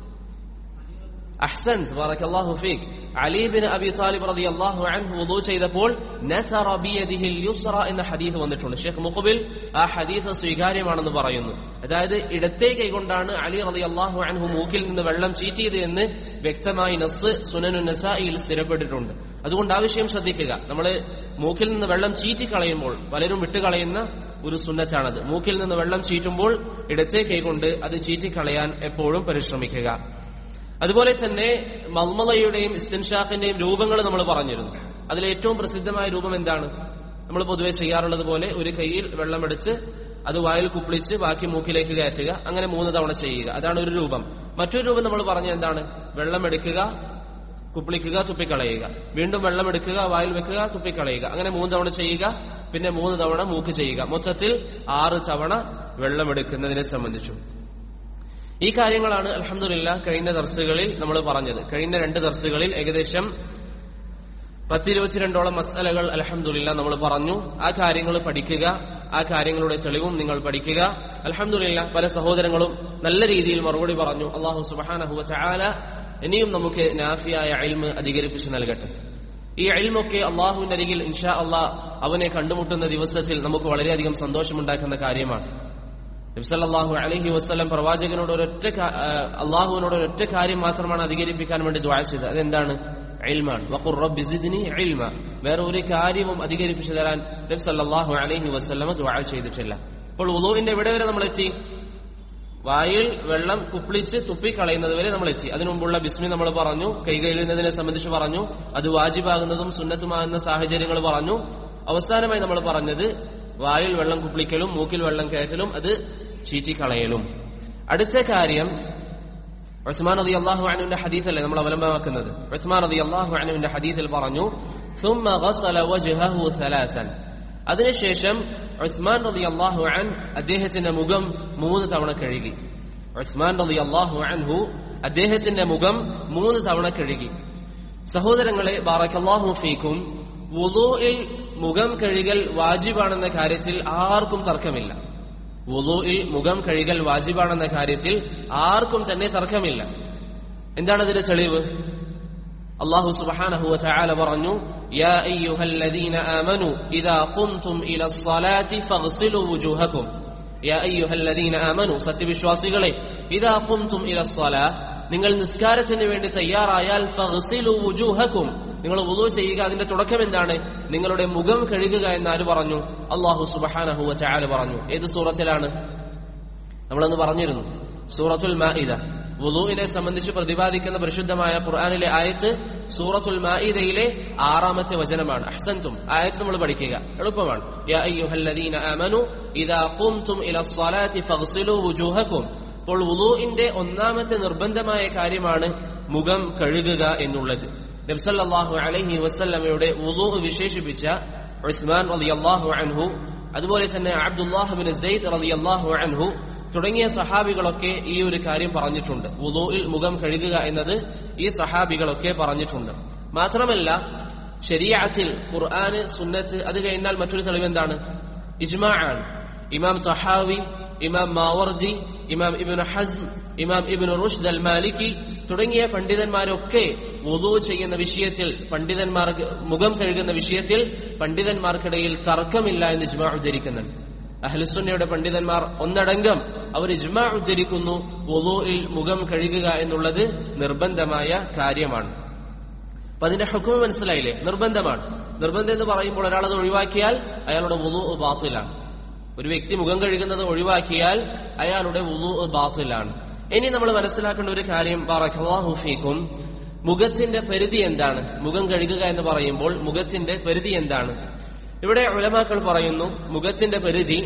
അഹ്സൻ ബറക്കല്ലാഹു ഫീക് അലി ബിൻ അബി താലിബ് റളിയല്ലാഹു അൻഹു വുദൂ ചെയ്തപ്പോൾ നസറ ബിയദിഹിൽ യുസ്റ എന്ന ഹദീസ് വന്നിട്ടുണ്ട് ഷെയ്ഖ് മുഖബിൽ ആ ഹദീസ് സ്വീകാര്യമാണെന്ന് പറയുന്നു അതായത് ഇടത്തെ കൈകൊണ്ടാണ് അലി റളിയല്ലാഹു അൻഹു മൂക്കിൽ നിന്ന് വെള്ളം ചീറ്റിയത് എന്ന് വ്യക്തമായി നസ് സുനനു നസായിയിൽ സ്ഥിരപ്പെട്ടിട്ടുണ്ട് അതുകൊണ്ട് ആ വിഷയം ശ്രദ്ധിക്കുക നമ്മൾ മൂക്കിൽ നിന്ന് വെള്ളം ചീറ്റിക്കളയുമ്പോൾ പലരും വിട്ടുകളയുന്ന ഒരു സുന്നത്താണത് മൂക്കിൽ നിന്ന് വെള്ളം ചീറ്റുമ്പോൾ ഇടത്തെ കൈകൊണ്ട് അത് ചീറ്റിക്കളയാൻ എപ്പോഴും പരിശ്രമിക്കുക അതുപോലെ തന്നെ മൽമലയുടെയും ഇസ്തിൻഷാഖിന്റെയും രൂപങ്ങൾ നമ്മൾ പറഞ്ഞിരുന്നു അതിൽ ഏറ്റവും പ്രസിദ്ധമായ രൂപം എന്താണ് നമ്മൾ പൊതുവെ ചെയ്യാറുള്ളത് പോലെ ഒരു കൈയിൽ വെള്ളമെടുത്ത് അത് വായിൽ കുപ്പിളിച്ച് ബാക്കി മൂക്കിലേക്ക് കയറ്റുക അങ്ങനെ മൂന്ന് തവണ ചെയ്യുക അതാണ് ഒരു രൂപം മറ്റൊരു രൂപം നമ്മൾ പറഞ്ഞ എന്താണ് വെള്ളമെടുക്കുക കുപ്പിളിക്കുക തുപ്പിക്കളയുക വീണ്ടും വെള്ളമെടുക്കുക വായിൽ വെക്കുക തുപ്പിക്കളയുക അങ്ങനെ മൂന്ന് തവണ ചെയ്യുക പിന്നെ മൂന്ന് തവണ മൂക്ക് ചെയ്യുക മൊത്തത്തിൽ ആറ് തവണ വെള്ളമെടുക്കുന്നതിനെ സംബന്ധിച്ചു ഈ കാര്യങ്ങളാണ് അലഹമില്ല കഴിഞ്ഞ ദർസുകളിൽ നമ്മൾ പറഞ്ഞത് കഴിഞ്ഞ രണ്ട് ദർസുകളിൽ ഏകദേശം പത്തിരുപത്തിരണ്ടോളം മസാലകൾ അലഹമില്ല നമ്മൾ പറഞ്ഞു ആ കാര്യങ്ങൾ പഠിക്കുക ആ കാര്യങ്ങളുടെ തെളിവും നിങ്ങൾ പഠിക്കുക അലഹമില്ല പല സഹോദരങ്ങളും നല്ല രീതിയിൽ മറുപടി പറഞ്ഞു അള്ളാഹു സുബാനഹുവ ചാല ഇനിയും നമുക്ക് നാഫിയായ അയൽമ് അധികരിപ്പിച്ച് നൽകട്ടെ ഈ അയൽമൊക്കെ അള്ളാഹുവിന്റെ അരികിൽ ഇൻഷാ അള്ളാഹ് അവനെ കണ്ടുമുട്ടുന്ന ദിവസത്തിൽ നമുക്ക് വളരെയധികം സന്തോഷമുണ്ടാക്കുന്ന കാര്യമാണ് നബ്സല്ലാഹു അലഹി വസ്ലം പ്രവാചകനോട് ഒരൊറ്റ അള്ളാഹുവിനോട് ഒരൊറ്റ കാര്യം മാത്രമാണ് അധികരിപ്പിക്കാൻ വേണ്ടി ദ്വാ ചെയ്തത് അതെന്താണ് ഇൽമാണ് വഖുർ റബ്ബി സിദ്നി ഇൽമ വേറെ ഒരു കാര്യവും അധികരിപ്പിച്ചു തരാൻ നബി സല്ലല്ലാഹു അലൈഹി വസല്ലമ ദുആ ചെയ്തിട്ടില്ല അപ്പോൾ ഉളൂവിന്റെ എവിടെ വരെ നമ്മൾ എത്തി വായിൽ വെള്ളം കുപ്പിളിച്ച് തുപ്പിക്കളയുന്നത് വരെ നമ്മൾ എത്തി അതിനു മുമ്പുള്ള ബിസ്മി നമ്മൾ പറഞ്ഞു കൈ കഴുകുന്നതിനെ സംബന്ധിച്ച് പറഞ്ഞു അത് വാജിബാകുന്നതും സുന്നത്തുമാകുന്ന സാഹചര്യങ്ങൾ പറഞ്ഞു അവസാനമായി നമ്മൾ പറഞ്ഞത് വായിൽ വെള്ളം കുപ്പിളിക്കലും മൂക്കിൽ വെള്ളം കയറ്റലും അത് ചീറ്റിക്കളയലും അടുത്ത കാര്യം ഉസ്മാൻ റതി അള്ളാഹു അനുവിന്റെ ഹദീസല്ലേ നമ്മൾ അവലംബമാക്കുന്നത് ഉസ്മാൻ റതി അള്ളാഹു അനുവിന്റെ ഹദീസിൽ പറഞ്ഞു ثم غسل وجهه ثلاثا അതിനുശേഷം ഉസ്മാൻ റതി അള്ളാഹു അൻ അദ്ദേഹത്തിന്റെ മുഖം മൂന്ന് തവണ കഴുകി ഉസ്മാൻ റതി അള്ളാഹു അൻഹു അദ്ദേഹത്തിന്റെ മുഖം മൂന്ന് തവണ കഴുകി സഹോദരങ്ങളെ ബാറക്കല്ലാഹു ഫീക്കും വുളൂഇൽ മുഖം കഴുകൽ വാജിബാണെന്ന കാര്യത്തിൽ ആർക്കും തർക്കമില്ല വുളൂഇൽ മുഖം കഴുകൽ വാജിബാണെന്ന കാര്യത്തിൽ ആർക്കും തന്നെ തർക്കമില്ല എന്താണ് അതിന്റെ തെളിവ് അള്ളാഹു സുബ്ഹാനഹു വതആല പറഞ്ഞു യാ അയ്യുഹല്ലദീന ആമനു ഇദാ ഖുംതും ഇലസ്സലാത്തി ഫഗ്സിലു വുജൂഹക്കും യാ അയ്യുഹല്ലദീന ആമനു സത്യവിശ്വാസികളെ ഇദാ ഖുംതും ഇലസ്സലാ നിങ്ങൾ നിസ്കാരത്തിന് വേണ്ടി തയ്യാറായാൽ ഫഗ്സിലു വുജൂഹക്കും നിങ്ങൾ വുളു ചെയ്യുക അതിന്റെ തുടക്കം എന്താണ് നിങ്ങളുടെ മുഖം കഴുകുക എന്ന് ആര് പറഞ്ഞു അള്ളാഹു സുബഹാനഹു വചാല പറഞ്ഞു ഏത് സൂറത്തിലാണ് നമ്മളന്ന് പറഞ്ഞിരുന്നു സൂറത്തുൽ മാഇദ വുളുവിനെ സംബന്ധിച്ച് പ്രതിപാദിക്കുന്ന പരിശുദ്ധമായ ഖുർആാനിലെ ആയത്ത് സൂറത്തുൽ മാഇദയിലെ ആറാമത്തെ വചനമാണ് അഹ്സൻതും ആയത്ത് നമ്മൾ പഠിക്കുക എളുപ്പമാണ് യാ അയ്യുഹല്ലദീന ആമനു ഇദാ ഖുംതും ഇലസ്സലാത്തി ഫഗ്സിലു വുജൂഹക്കും അപ്പോൾ വുളുവിന്റെ ഒന്നാമത്തെ നിർബന്ധമായ കാര്യമാണ് മുഖം കഴുകുക എന്നുള്ളത് നബ്സല്ലാഹു അലഹി വസല്ലമയുടെ വുളു വിശേഷിപ്പിച്ച ഉസ്മാൻ റളിയല്ലാഹു അൻഹു അതുപോലെ തന്നെ അബ്ദുല്ലാഹുബിൻ സെയ്ദ് റളിയല്ലാഹു അൻഹു തുടങ്ങിയ സഹാബികളൊക്കെ ഈ ഒരു കാര്യം പറഞ്ഞിട്ടുണ്ട് വുളുയിൽ മുഖം കഴുകുക എന്നത് ഈ സഹാബികളൊക്കെ പറഞ്ഞിട്ടുണ്ട് മാത്രമല്ല ശരീഅത്തിൽ ഖുർആന് സുന്നത്ത് അത് കഴിഞ്ഞാൽ മറ്റൊരു തെളിവ് എന്താണ് ഇജ്മാ ആണ് ഇമാം തഹാവി ഇമാം മാവർജി ഇമാം ഇബിൻ ഹസ്ം ഇമാം ഇബിൻ റുഷ്ദ് അൽ മാലിക്കി തുടങ്ങിയ പണ്ഡിതന്മാരൊക്കെ വുളു ചെയ്യുന്ന വിഷയത്തിൽ പണ്ഡിതന്മാർക്ക് മുഖം കഴുകുന്ന വിഷയത്തിൽ പണ്ഡിതന്മാർക്കിടയിൽ തർക്കമില്ല എന്ന് ഇജ്മാ ഉദ്ധരിക്കുന്നുണ്ട് അഹ്ലുസുന്നയുടെ പണ്ഡിതന്മാർ ഒന്നടങ്കം അവർ ഇജ്മാ ഉദ്ധരിക്കുന്നു വുളുയിൽ മുഖം കഴുകുക എന്നുള്ളത് നിർബന്ധമായ കാര്യമാണ് അപ്പൊ അതിന്റെ ഹുക്കും മനസ്സിലായില്ലേ നിർബന്ധമാണ് നിർബന്ധം എന്ന് പറയുമ്പോൾ ഒരാൾ അത് ഒഴിവാക്കിയാൽ അയാളുടെ വുളു ബാത്തിലാണ് ഒരു വ്യക്തി മുഖം കഴുകുന്നത് ഒഴിവാക്കിയാൽ അയാളുടെ വുളു ബാത്തിലാണ് ഇനി നമ്മൾ മനസ്സിലാക്കേണ്ട ഒരു കാര്യം ഫീക്കും മുഖത്തിന്റെ പരിധി എന്താണ് മുഖം കഴുകുക എന്ന് പറയുമ്പോൾ മുഖത്തിന്റെ പരിധി എന്താണ് ഇവിടെ ഉലമാക്കൾ പറയുന്നു മുഖത്തിന്റെ പരിധി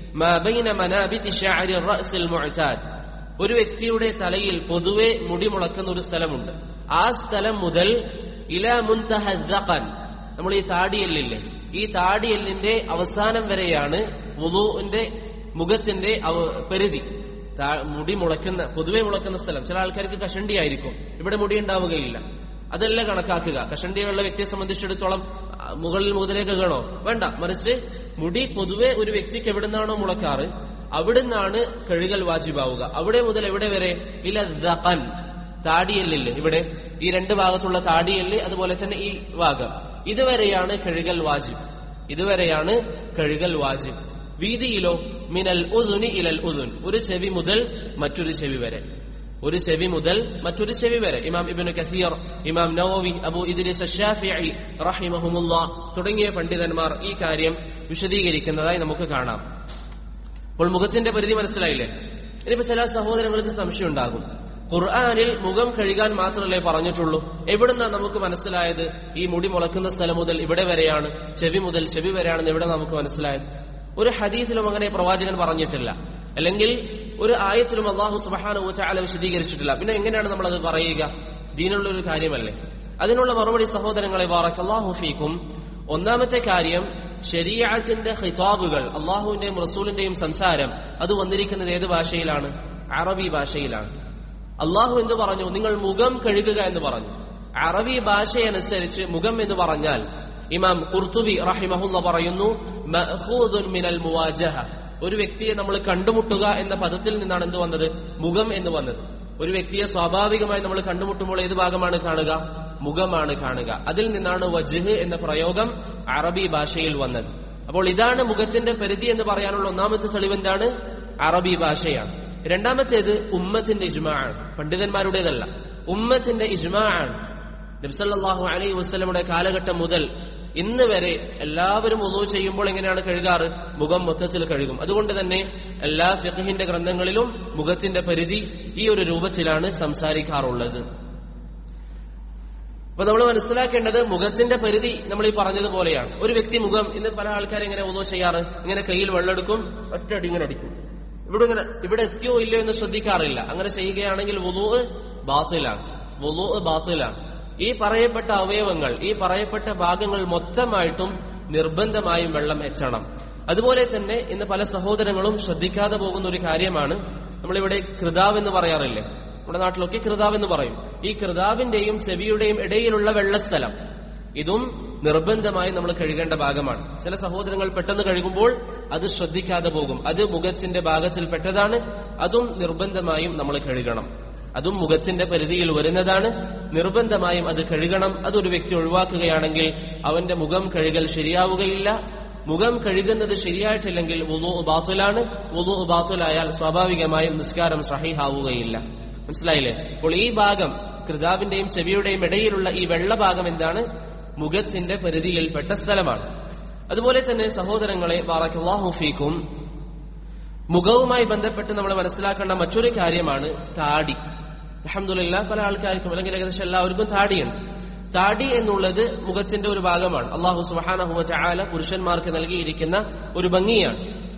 ഒരു വ്യക്തിയുടെ തലയിൽ പൊതുവെ മുടി മുളക്കുന്ന ഒരു സ്ഥലമുണ്ട് ആ സ്ഥലം മുതൽ ഇല മുൻതഹൻ നമ്മൾ ഈ താടിയെല്ലില്ലേ ഈ താടിയെല്ലിന്റെ അവസാനം വരെയാണ് വുളുവിന്റെ മുഖത്തിന്റെ പരിധി മുടി മുളക്കുന്ന പൊതുവെ മുളക്കുന്ന സ്ഥലം ചില ആൾക്കാർക്ക് കഷണ്ടി ആയിരിക്കും ഇവിടെ മുടി ഉണ്ടാവുകയില്ല അതല്ല കണക്കാക്കുക കഷണ്ടിയുള്ള വ്യക്തിയെ സംബന്ധിച്ചിടത്തോളം മുകളിൽ മുതലേക്ക് കാണോ വേണ്ട മറിച്ച് മുടി പൊതുവെ ഒരു വ്യക്തിക്ക് എവിടുന്നാണോ മുളക്കാറ് അവിടുന്നാണ് കഴുകൽ വാജിബാവുക അവിടെ മുതൽ എവിടെ വരെ ഇല ദഖൻ താടിയല്ലില്ലേ ഇവിടെ ഈ രണ്ട് ഭാഗത്തുള്ള താടിയല്ല് അതുപോലെ തന്നെ ഈ ഭാഗം ഇതുവരെയാണ് കഴുകൽ വാജിബ് ഇതുവരെയാണ് കഴുകൽ വാജിബ് വീതിയിലോ മിനൽ ഉദുനി ഇലൽ ഉദുൻ ഒരു ചെവി മുതൽ മറ്റൊരു ചെവി വരെ ഒരു ചെവി മുതൽ മറ്റൊരു ചെവി വരെ ഇമാം ഇബിന് കസീർ ഇമാം നവവി അബു ഇദ്രിസ് ഷാഫിഇ റഹിമഹുമുല്ല തുടങ്ങിയ പണ്ഡിതന്മാർ ഈ കാര്യം വിശദീകരിക്കുന്നതായി നമുക്ക് കാണാം അപ്പോൾ മുഖത്തിന്റെ പരിധി മനസ്സിലായില്ലേ ഇനിയിപ്പോ ചില സഹോദരങ്ങൾക്ക് സംശയം ഉണ്ടാകും ഖുർആാനിൽ മുഖം കഴുകാൻ മാത്രമല്ലേ പറഞ്ഞിട്ടുള്ളൂ എവിടുന്ന നമുക്ക് മനസ്സിലായത് ഈ മുടി മുളക്കുന്ന സ്ഥലം മുതൽ ഇവിടെ വരെയാണ് ചെവി മുതൽ ചെവി വരെയാണെന്ന് എവിടെ നമുക്ക് മനസ്സിലായത് ഒരു ഹദീസിലും അങ്ങനെ പ്രവാചകൻ പറഞ്ഞിട്ടില്ല അല്ലെങ്കിൽ ഒരു ആയത്തിലും അള്ളാഹു സുബാന ചാല വിശദീകരിച്ചിട്ടില്ല പിന്നെ എങ്ങനെയാണ് നമ്മൾ അത് പറയുക ദീനുള്ള ഒരു കാര്യമല്ലേ അതിനുള്ള മറുപടി സഹോദരങ്ങളെ വാറക്കല്ലാഹു ഫീക്കും ഒന്നാമത്തെ കാര്യം ശരീഅത്തിന്റെ ഖിതാബുകൾ അള്ളാഹുവിന്റെയും റസൂലിന്റെയും സംസാരം അത് വന്നിരിക്കുന്നത് ഏത് ഭാഷയിലാണ് അറബി ഭാഷയിലാണ് അള്ളാഹു എന്ത് പറഞ്ഞു നിങ്ങൾ മുഖം കഴുകുക എന്ന് പറഞ്ഞു അറബി ഭാഷയനുസരിച്ച് മുഖം എന്ന് പറഞ്ഞാൽ ഇമാം കുർത്തുബി റഹിമഹുല്ല പറയുന്നു മിനൽ മുവാജഹ ഒരു വ്യക്തിയെ നമ്മൾ കണ്ടുമുട്ടുക എന്ന പദത്തിൽ നിന്നാണ് എന്ത് വന്നത് മുഖം എന്ന് വന്നത് ഒരു വ്യക്തിയെ സ്വാഭാവികമായി നമ്മൾ കണ്ടുമുട്ടുമ്പോൾ ഏത് ഭാഗമാണ് കാണുക മുഖമാണ് കാണുക അതിൽ നിന്നാണ് വജ്ഹ് എന്ന പ്രയോഗം അറബി ഭാഷയിൽ വന്നത് അപ്പോൾ ഇതാണ് മുഖത്തിന്റെ പരിധി എന്ന് പറയാനുള്ള ഒന്നാമത്തെ തെളിവ് എന്താണ് അറബി ഭാഷയാണ് രണ്ടാമത്തേത് ഉമ്മത്തിന്റെ ഇജ്മാ ആണ് പണ്ഡിതന്മാരുടേതല്ല ഉമ്മത്തിന്റെ ഇജ്മാ ആണ് നബ്സല്ലാഹു അലൈഹി വസ്ലമുടെ കാലഘട്ടം മുതൽ ഇന്ന് വരെ എല്ലാവരും ഒന്നു ചെയ്യുമ്പോൾ എങ്ങനെയാണ് കഴുകാറ് മുഖം മൊത്തത്തിൽ കഴുകും അതുകൊണ്ട് തന്നെ എല്ലാ ഫിഖഹിന്റെ ഗ്രന്ഥങ്ങളിലും മുഖത്തിന്റെ പരിധി ഈ ഒരു രൂപത്തിലാണ് സംസാരിക്കാറുള്ളത് അപ്പൊ നമ്മൾ മനസ്സിലാക്കേണ്ടത് മുഖത്തിന്റെ പരിധി നമ്മൾ ഈ പറഞ്ഞതുപോലെയാണ് ഒരു വ്യക്തി മുഖം ഇന്ന് പല ആൾക്കാരും എങ്ങനെ ഒന്നു ചെയ്യാറ് ഇങ്ങനെ കയ്യിൽ വെള്ളമെടുക്കും ഒറ്റയടി ഇങ്ങനെ അടിക്കും ഇവിടെ ഇങ്ങനെ ഇവിടെ എത്തിയോ ഇല്ലയോ എന്ന് ശ്രദ്ധിക്കാറില്ല അങ്ങനെ ചെയ്യുകയാണെങ്കിൽ വുളു ബാത്തിലാണ് വുളു ബാത്തിലാണ് ഈ പറയപ്പെട്ട അവയവങ്ങൾ ഈ പറയപ്പെട്ട ഭാഗങ്ങൾ മൊത്തമായിട്ടും നിർബന്ധമായും വെള്ളം എത്തണം അതുപോലെ തന്നെ ഇന്ന് പല സഹോദരങ്ങളും ശ്രദ്ധിക്കാതെ പോകുന്ന ഒരു കാര്യമാണ് നമ്മളിവിടെ കൃതാവ് എന്ന് പറയാറില്ലേ നമ്മുടെ നാട്ടിലൊക്കെ കൃതാവ് എന്ന് പറയും ഈ കൃതാവിന്റെയും ചെവിയുടെയും ഇടയിലുള്ള വെള്ളസ്ഥലം ഇതും നിർബന്ധമായി നമ്മൾ കഴുകേണ്ട ഭാഗമാണ് ചില സഹോദരങ്ങൾ പെട്ടെന്ന് കഴുകുമ്പോൾ അത് ശ്രദ്ധിക്കാതെ പോകും അത് മുഖത്തിന്റെ ഭാഗത്തിൽ പെട്ടതാണ് അതും നിർബന്ധമായും നമ്മൾ കഴുകണം അതും മുഖത്തിന്റെ പരിധിയിൽ വരുന്നതാണ് നിർബന്ധമായും അത് കഴുകണം അതൊരു വ്യക്തി ഒഴിവാക്കുകയാണെങ്കിൽ അവന്റെ മുഖം കഴുകൽ ശരിയാവുകയില്ല മുഖം കഴുകുന്നത് ശരിയായിട്ടില്ലെങ്കിൽ വുളു ബാത്തുലാണ് വുളു ബാത്തുലായാൽ സ്വാഭാവികമായും നിസ്കാരം സഹിഹാവുകയില്ല മനസ്സിലായില്ലേ അപ്പോൾ ഈ ഭാഗം കൃതാവിന്റെയും ചെവിയുടെയും ഇടയിലുള്ള ഈ വെള്ള ഭാഗം എന്താണ് മുഖത്തിന്റെ പരിധിയിൽപ്പെട്ട സ്ഥലമാണ് അതുപോലെ തന്നെ സഹോദരങ്ങളെ ബാറക്കല്ലാഹു ഫീക്കും മുഖവുമായി ബന്ധപ്പെട്ട് നമ്മൾ മനസ്സിലാക്കേണ്ട മറ്റൊരു കാര്യമാണ് താടി അഹമ്മദില്ല പല ആൾക്കാർക്കും അല്ലെങ്കിൽ ഏകദേശം എല്ലാവർക്കും താടിയുണ്ട് താടി എന്നുള്ളത് മുഖത്തിന്റെ ഒരു ഭാഗമാണ് അള്ളാഹു സുബാനഹുവ ചായാല പുരുഷന്മാർക്ക് നൽകിയിരിക്കുന്ന ഒരു ഭംഗിയാണ്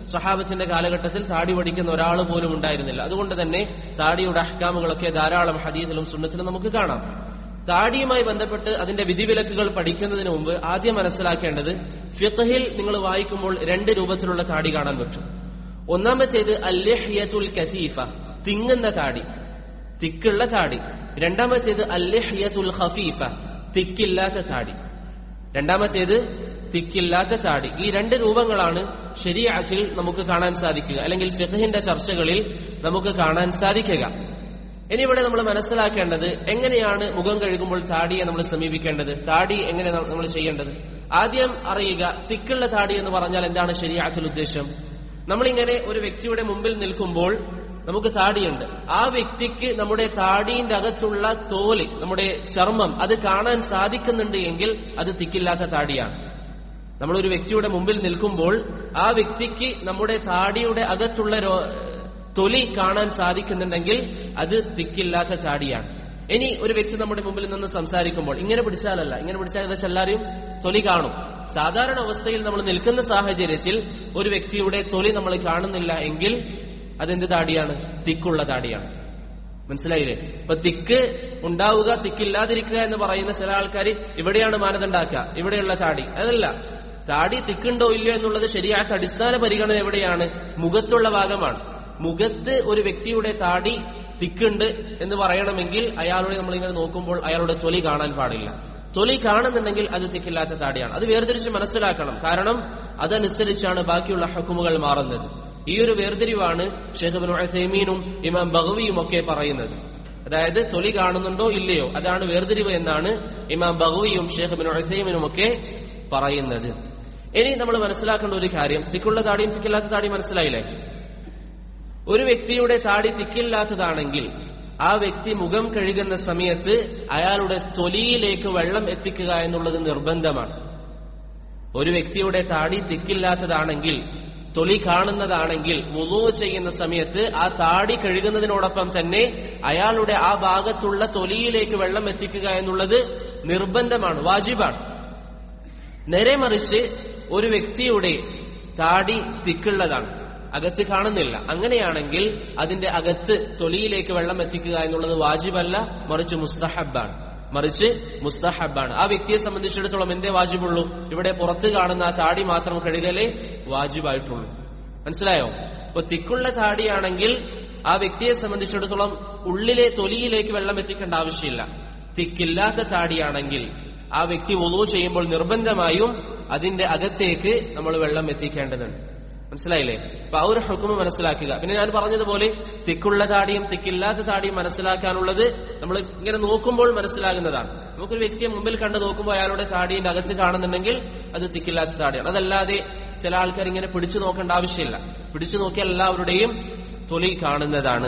സ്വഹാബത്തിന്റെ കാലഘട്ടത്തിൽ താടി പഠിക്കുന്ന ഒരാൾ പോലും ഉണ്ടായിരുന്നില്ല അതുകൊണ്ട് തന്നെ താടിയുടെ അഹ്കാമുകളൊക്കെ ധാരാളം ഹദീസിലും സുന്നത്തിലും നമുക്ക് കാണാം താടിയുമായി ബന്ധപ്പെട്ട് അതിന്റെ വിധിവിലക്കുകൾ പഠിക്കുന്നതിന് മുമ്പ് ആദ്യം മനസ്സിലാക്കേണ്ടത് ഫിഖഹിൽ നിങ്ങൾ വായിക്കുമ്പോൾ രണ്ട് രൂപത്തിലുള്ള താടി കാണാൻ പറ്റും ഒന്നാമത്തേത് അല്യഹിയത്തുൽ കസീഫ തിങ്ങുന്ന താടി തിക്കുള്ള താടി രണ്ടാമത്തേത് അല്യഹിയത്തുൽ ഖഫീഫ തിക്കില്ലാത്ത താടി രണ്ടാമത്തേത് തിക്കില്ലാത്ത താടി ഈ രണ്ട് രൂപങ്ങളാണ് ശരിയാറ്റിൽ നമുക്ക് കാണാൻ സാധിക്കുക അല്ലെങ്കിൽ ഫിഖഹിന്റെ ചർച്ചകളിൽ നമുക്ക് കാണാൻ സാധിക്കുക ഇനി ഇവിടെ നമ്മൾ മനസ്സിലാക്കേണ്ടത് എങ്ങനെയാണ് മുഖം കഴുകുമ്പോൾ താടിയെ നമ്മൾ സമീപിക്കേണ്ടത് താടി എങ്ങനെ നമ്മൾ ചെയ്യേണ്ടത് ആദ്യം അറിയുക തിക്കുള്ള താടി എന്ന് പറഞ്ഞാൽ എന്താണ് ശരിയാറ്റിൽ ഉദ്ദേശം നമ്മളിങ്ങനെ ഒരു വ്യക്തിയുടെ മുമ്പിൽ നിൽക്കുമ്പോൾ നമുക്ക് താടിയുണ്ട് ആ വ്യക്തിക്ക് നമ്മുടെ താടിയുടെ അകത്തുള്ള തോല് നമ്മുടെ ചർമ്മം അത് കാണാൻ സാധിക്കുന്നുണ്ട് എങ്കിൽ അത് തിക്കില്ലാത്ത താടിയാണ് നമ്മൾ ഒരു വ്യക്തിയുടെ മുമ്പിൽ നിൽക്കുമ്പോൾ ആ വ്യക്തിക്ക് നമ്മുടെ താടിയുടെ അകത്തുള്ള രോ- തൊലി കാണാൻ സാധിക്കുന്നുണ്ടെങ്കിൽ അത് തിക്കില്ലാത്ത താടിയാണ് ഇനി ഒരു വ്യക്തി നമ്മുടെ മുമ്പിൽ നിന്ന് സംസാരിക്കുമ്പോൾ ഇങ്ങനെ പിടിച്ചാലല്ല ഇങ്ങനെ പിടിച്ചാൽ ഏകദേശം എല്ലാവരും തൊലി കാണും സാധാരണ അവസ്ഥയിൽ നമ്മൾ നിൽക്കുന്ന സാഹചര്യത്തിൽ ഒരു വ്യക്തിയുടെ തൊലി നമ്മൾ കാണുന്നില്ല എങ്കിൽ അതെന്ത് താടിയാണ് തിക്കുള്ള താടിയാണ് മനസ്സിലായില്ലേ ഇപ്പൊ തിക്ക് ഉണ്ടാവുക തിക്കില്ലാതിരിക്കുക എന്ന് പറയുന്ന ചില ആൾക്കാർ ഇവിടെയാണ് മാനദണ്ഡാക്കുക ഇവിടെയുള്ള താടി അതല്ല താടി തിക്കുണ്ടോ ഇല്ലയോ എന്നുള്ളത് ശരിയായ അടിസ്ഥാന പരിഗണന എവിടെയാണ് മുഖത്തുള്ള ഭാഗമാണ് മുഖത്ത് ഒരു വ്യക്തിയുടെ താടി തിക്കുണ്ട് എന്ന് പറയണമെങ്കിൽ അയാളോട് നമ്മളിങ്ങനെ നോക്കുമ്പോൾ അയാളുടെ തൊലി കാണാൻ പാടില്ല തൊലി കാണുന്നുണ്ടെങ്കിൽ അത് തിക്കില്ലാത്ത താടിയാണ് അത് വേർതിരിച്ച് മനസ്സിലാക്കണം കാരണം അതനുസരിച്ചാണ് ബാക്കിയുള്ള ഹക്കുമുകൾ മാറുന്നത് ഈ ഒരു വേർതിരിവാണ് ഷെയ്ഖ് ഉസൈമീനും ഇമാം ബഹവിയും ഒക്കെ പറയുന്നത് അതായത് തൊലി കാണുന്നുണ്ടോ ഇല്ലയോ അതാണ് വേർതിരിവ് എന്നാണ് ഇമാം ബഹവിയും ഷെയ്ഖ് ബിൻ ഉസൈമീനും ഒക്കെ പറയുന്നത് ഇനി നമ്മൾ മനസ്സിലാക്കേണ്ട ഒരു കാര്യം തിക്കുള്ള താടിയും തിക്കില്ലാത്ത താടിയും മനസ്സിലായില്ലേ ഒരു വ്യക്തിയുടെ താടി തിക്കില്ലാത്തതാണെങ്കിൽ ആ വ്യക്തി മുഖം കഴുകുന്ന സമയത്ത് അയാളുടെ തൊലിയിലേക്ക് വെള്ളം എത്തിക്കുക എന്നുള്ളത് നിർബന്ധമാണ് ഒരു വ്യക്തിയുടെ താടി തിക്കില്ലാത്തതാണെങ്കിൽ തൊലി കാണുന്നതാണെങ്കിൽ വുളു ചെയ്യുന്ന സമയത്ത് ആ താടി കഴുകുന്നതിനോടൊപ്പം തന്നെ അയാളുടെ ആ ഭാഗത്തുള്ള തൊലിയിലേക്ക് വെള്ളം എത്തിക്കുക എന്നുള്ളത് നിർബന്ധമാണ് വാജിബാണ് നേരെ മറിച്ച് ഒരു വ്യക്തിയുടെ താടി തിക്കുള്ളതാണ് അകത്ത് കാണുന്നില്ല അങ്ങനെയാണെങ്കിൽ അതിന്റെ അകത്ത് തൊലിയിലേക്ക് വെള്ളം എത്തിക്കുക എന്നുള്ളത് വാജിബല്ല മറിച്ച് മുസ്തഹബാണ് മറിച്ച് മുസ്തഹബാണ് ആ വ്യക്തിയെ സംബന്ധിച്ചിടത്തോളം എന്തേ വാജിബുള്ളൂ ഇവിടെ പുറത്ത് കാണുന്ന ആ താടി മാത്രം കഴുകലേ വാജിബായിട്ടുള്ളൂ മനസ്സിലായോ ഇപ്പൊ തിക്കുള്ള താടിയാണെങ്കിൽ ആ വ്യക്തിയെ സംബന്ധിച്ചിടത്തോളം ഉള്ളിലെ തൊലിയിലേക്ക് വെള്ളം എത്തിക്കേണ്ട ആവശ്യമില്ല തിക്കില്ലാത്ത താടിയാണെങ്കിൽ ആ വ്യക്തി ഒലു ചെയ്യുമ്പോൾ നിർബന്ധമായും അതിന്റെ അകത്തേക്ക് നമ്മൾ വെള്ളം എത്തിക്കേണ്ടതുണ്ട് മനസ്സിലായില്ലേ അപ്പൊ ആ ഒരു ഹുക്കുമ മനസ്സിലാക്കുക പിന്നെ ഞാൻ പറഞ്ഞതുപോലെ തിക്കുള്ള താടിയും തിക്കില്ലാത്ത താടിയും മനസ്സിലാക്കാനുള്ളത് നമ്മൾ ഇങ്ങനെ നോക്കുമ്പോൾ മനസ്സിലാകുന്നതാണ് നമുക്കൊരു വ്യക്തിയെ മുമ്പിൽ കണ്ട് നോക്കുമ്പോൾ അയാളുടെ താടിയുടെ അകത്ത് കാണുന്നുണ്ടെങ്കിൽ അത് തിക്കില്ലാത്ത താടിയാണ് അതല്ലാതെ ചില ആൾക്കാർ ഇങ്ങനെ പിടിച്ചു നോക്കേണ്ട ആവശ്യമില്ല പിടിച്ചു നോക്കിയാൽ എല്ലാവരുടെയും തൊലി കാണുന്നതാണ്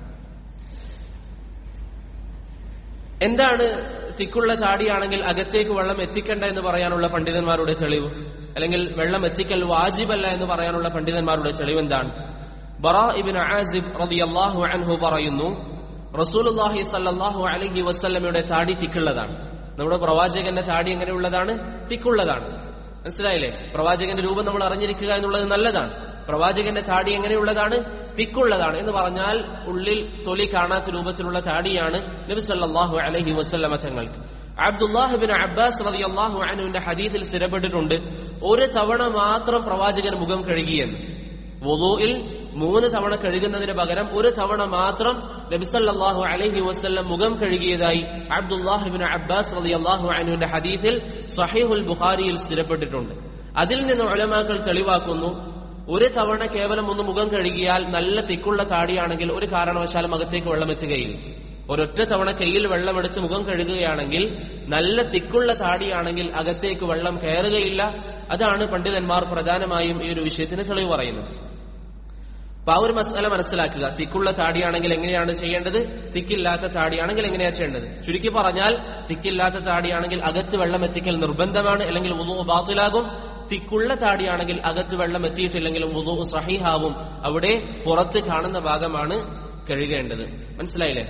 എന്താണ് തിക്കുള്ള ചാടിയാണെങ്കിൽ അകത്തേക്ക് വെള്ളം എത്തിക്കണ്ട എന്ന് പറയാനുള്ള പണ്ഡിതന്മാരുടെ തെളിവ് അല്ലെങ്കിൽ വെള്ളം എത്തിക്കൽ വാജിബല്ല എന്ന് പറയാനുള്ള പണ്ഡിതന്മാരുടെ തെളിവ് എന്താണ് ബറാ ഇബിൻ ആസിബ് റളിയല്ലാഹു അൻഹു പറയുന്നു റസൂലുള്ളാഹി സല്ലല്ലാഹു അലൈഹി വസല്ലമയുടെ താടി തിക്കുള്ളതാണ് നമ്മുടെ പ്രവാചകന്റെ താടി എങ്ങനെയുള്ളതാണ് തിക്കുള്ളതാണ് മനസ്സിലായില്ലേ പ്രവാചകന്റെ രൂപം നമ്മൾ അറിഞ്ഞിരിക്കുക എന്നുള്ളത് നല്ലതാണ് പ്രവാചകന്റെ താടി എങ്ങനെയുള്ളതാണ് തിക്കുള്ളതാണ് എന്ന് പറഞ്ഞാൽ ഉള്ളിൽ തൊലി കാണാത്ത രൂപത്തിലുള്ള താടിയാണ് നബി സല്ലല്ലാഹു അലൈഹി വസല്ലമ തങ്ങൾക്ക് അബ്ദുല്ലാഹിബിൻ അബ്ബാസ് റളിയല്ലാഹു അൻഹുവിന്റെ ഹദീസിൽ സ്ഥിരപ്പെട്ടിട്ടുണ്ട് ഒരു തവണ മാത്രം പ്രവാചകൻ മുഖം കഴുകിയെന്ന് വുളൂഇൽ മൂന്ന് തവണ കഴുകുന്നതിന് പകരം ഒരു തവണ മാത്രം നബിസല്ലാഹു അലൈഹി വസ്ല്ലം മുഖം കഴുകിയതായി അബ്ദുല്ലാഹിബിൻ അബ്ബാസ് റളിയല്ലാഹു അൻഹുവിന്റെ ഹദീസിൽ സഹീഹുൽ ബുഖാരിയിൽ സ്ഥിരപ്പെട്ടിട്ടുണ്ട് അതിൽ നിന്ന് ഉലമാക്കൾ തെളിവാക്കുന്നു ഒരു തവണ കേവലം ഒന്ന് മുഖം കഴുകിയാൽ നല്ല തിക്കുള്ള താടിയാണെങ്കിൽ ഒരു കാരണവശാലും അകത്തേക്ക് വെള്ളം എത്തുകയില്ല ഒരൊറ്റ തവണ കയ്യിൽ വെള്ളമെടുത്ത് മുഖം കഴുകുകയാണെങ്കിൽ നല്ല തിക്കുള്ള താടിയാണെങ്കിൽ അകത്തേക്ക് വെള്ളം കയറുകയില്ല അതാണ് പണ്ഡിതന്മാർ പ്രധാനമായും ഈ ഒരു വിഷയത്തിന് തെളിവ് പറയുന്നത് അപ്പൊ ആ ഒരു മസാല മനസ്സിലാക്കുക തിക്കുള്ള താടിയാണെങ്കിൽ എങ്ങനെയാണ് ചെയ്യേണ്ടത് തിക്കില്ലാത്ത താടിയാണെങ്കിൽ എങ്ങനെയാണ് ചെയ്യേണ്ടത് ചുരുക്കി പറഞ്ഞാൽ തിക്കില്ലാത്ത താടിയാണെങ്കിൽ അകത്ത് വെള്ളം എത്തിക്കൽ നിർബന്ധമാണ് അല്ലെങ്കിൽ വുളു ബാത്തിലാകും തിക്കുള്ള താടിയാണെങ്കിൽ അകത്ത് വെള്ളം എത്തിയിട്ടില്ലെങ്കിലും വുളു സഹിഹാവും അവിടെ പുറത്ത് കാണുന്ന ഭാഗമാണ് കഴുകേണ്ടത് മനസ്സിലായില്ലേ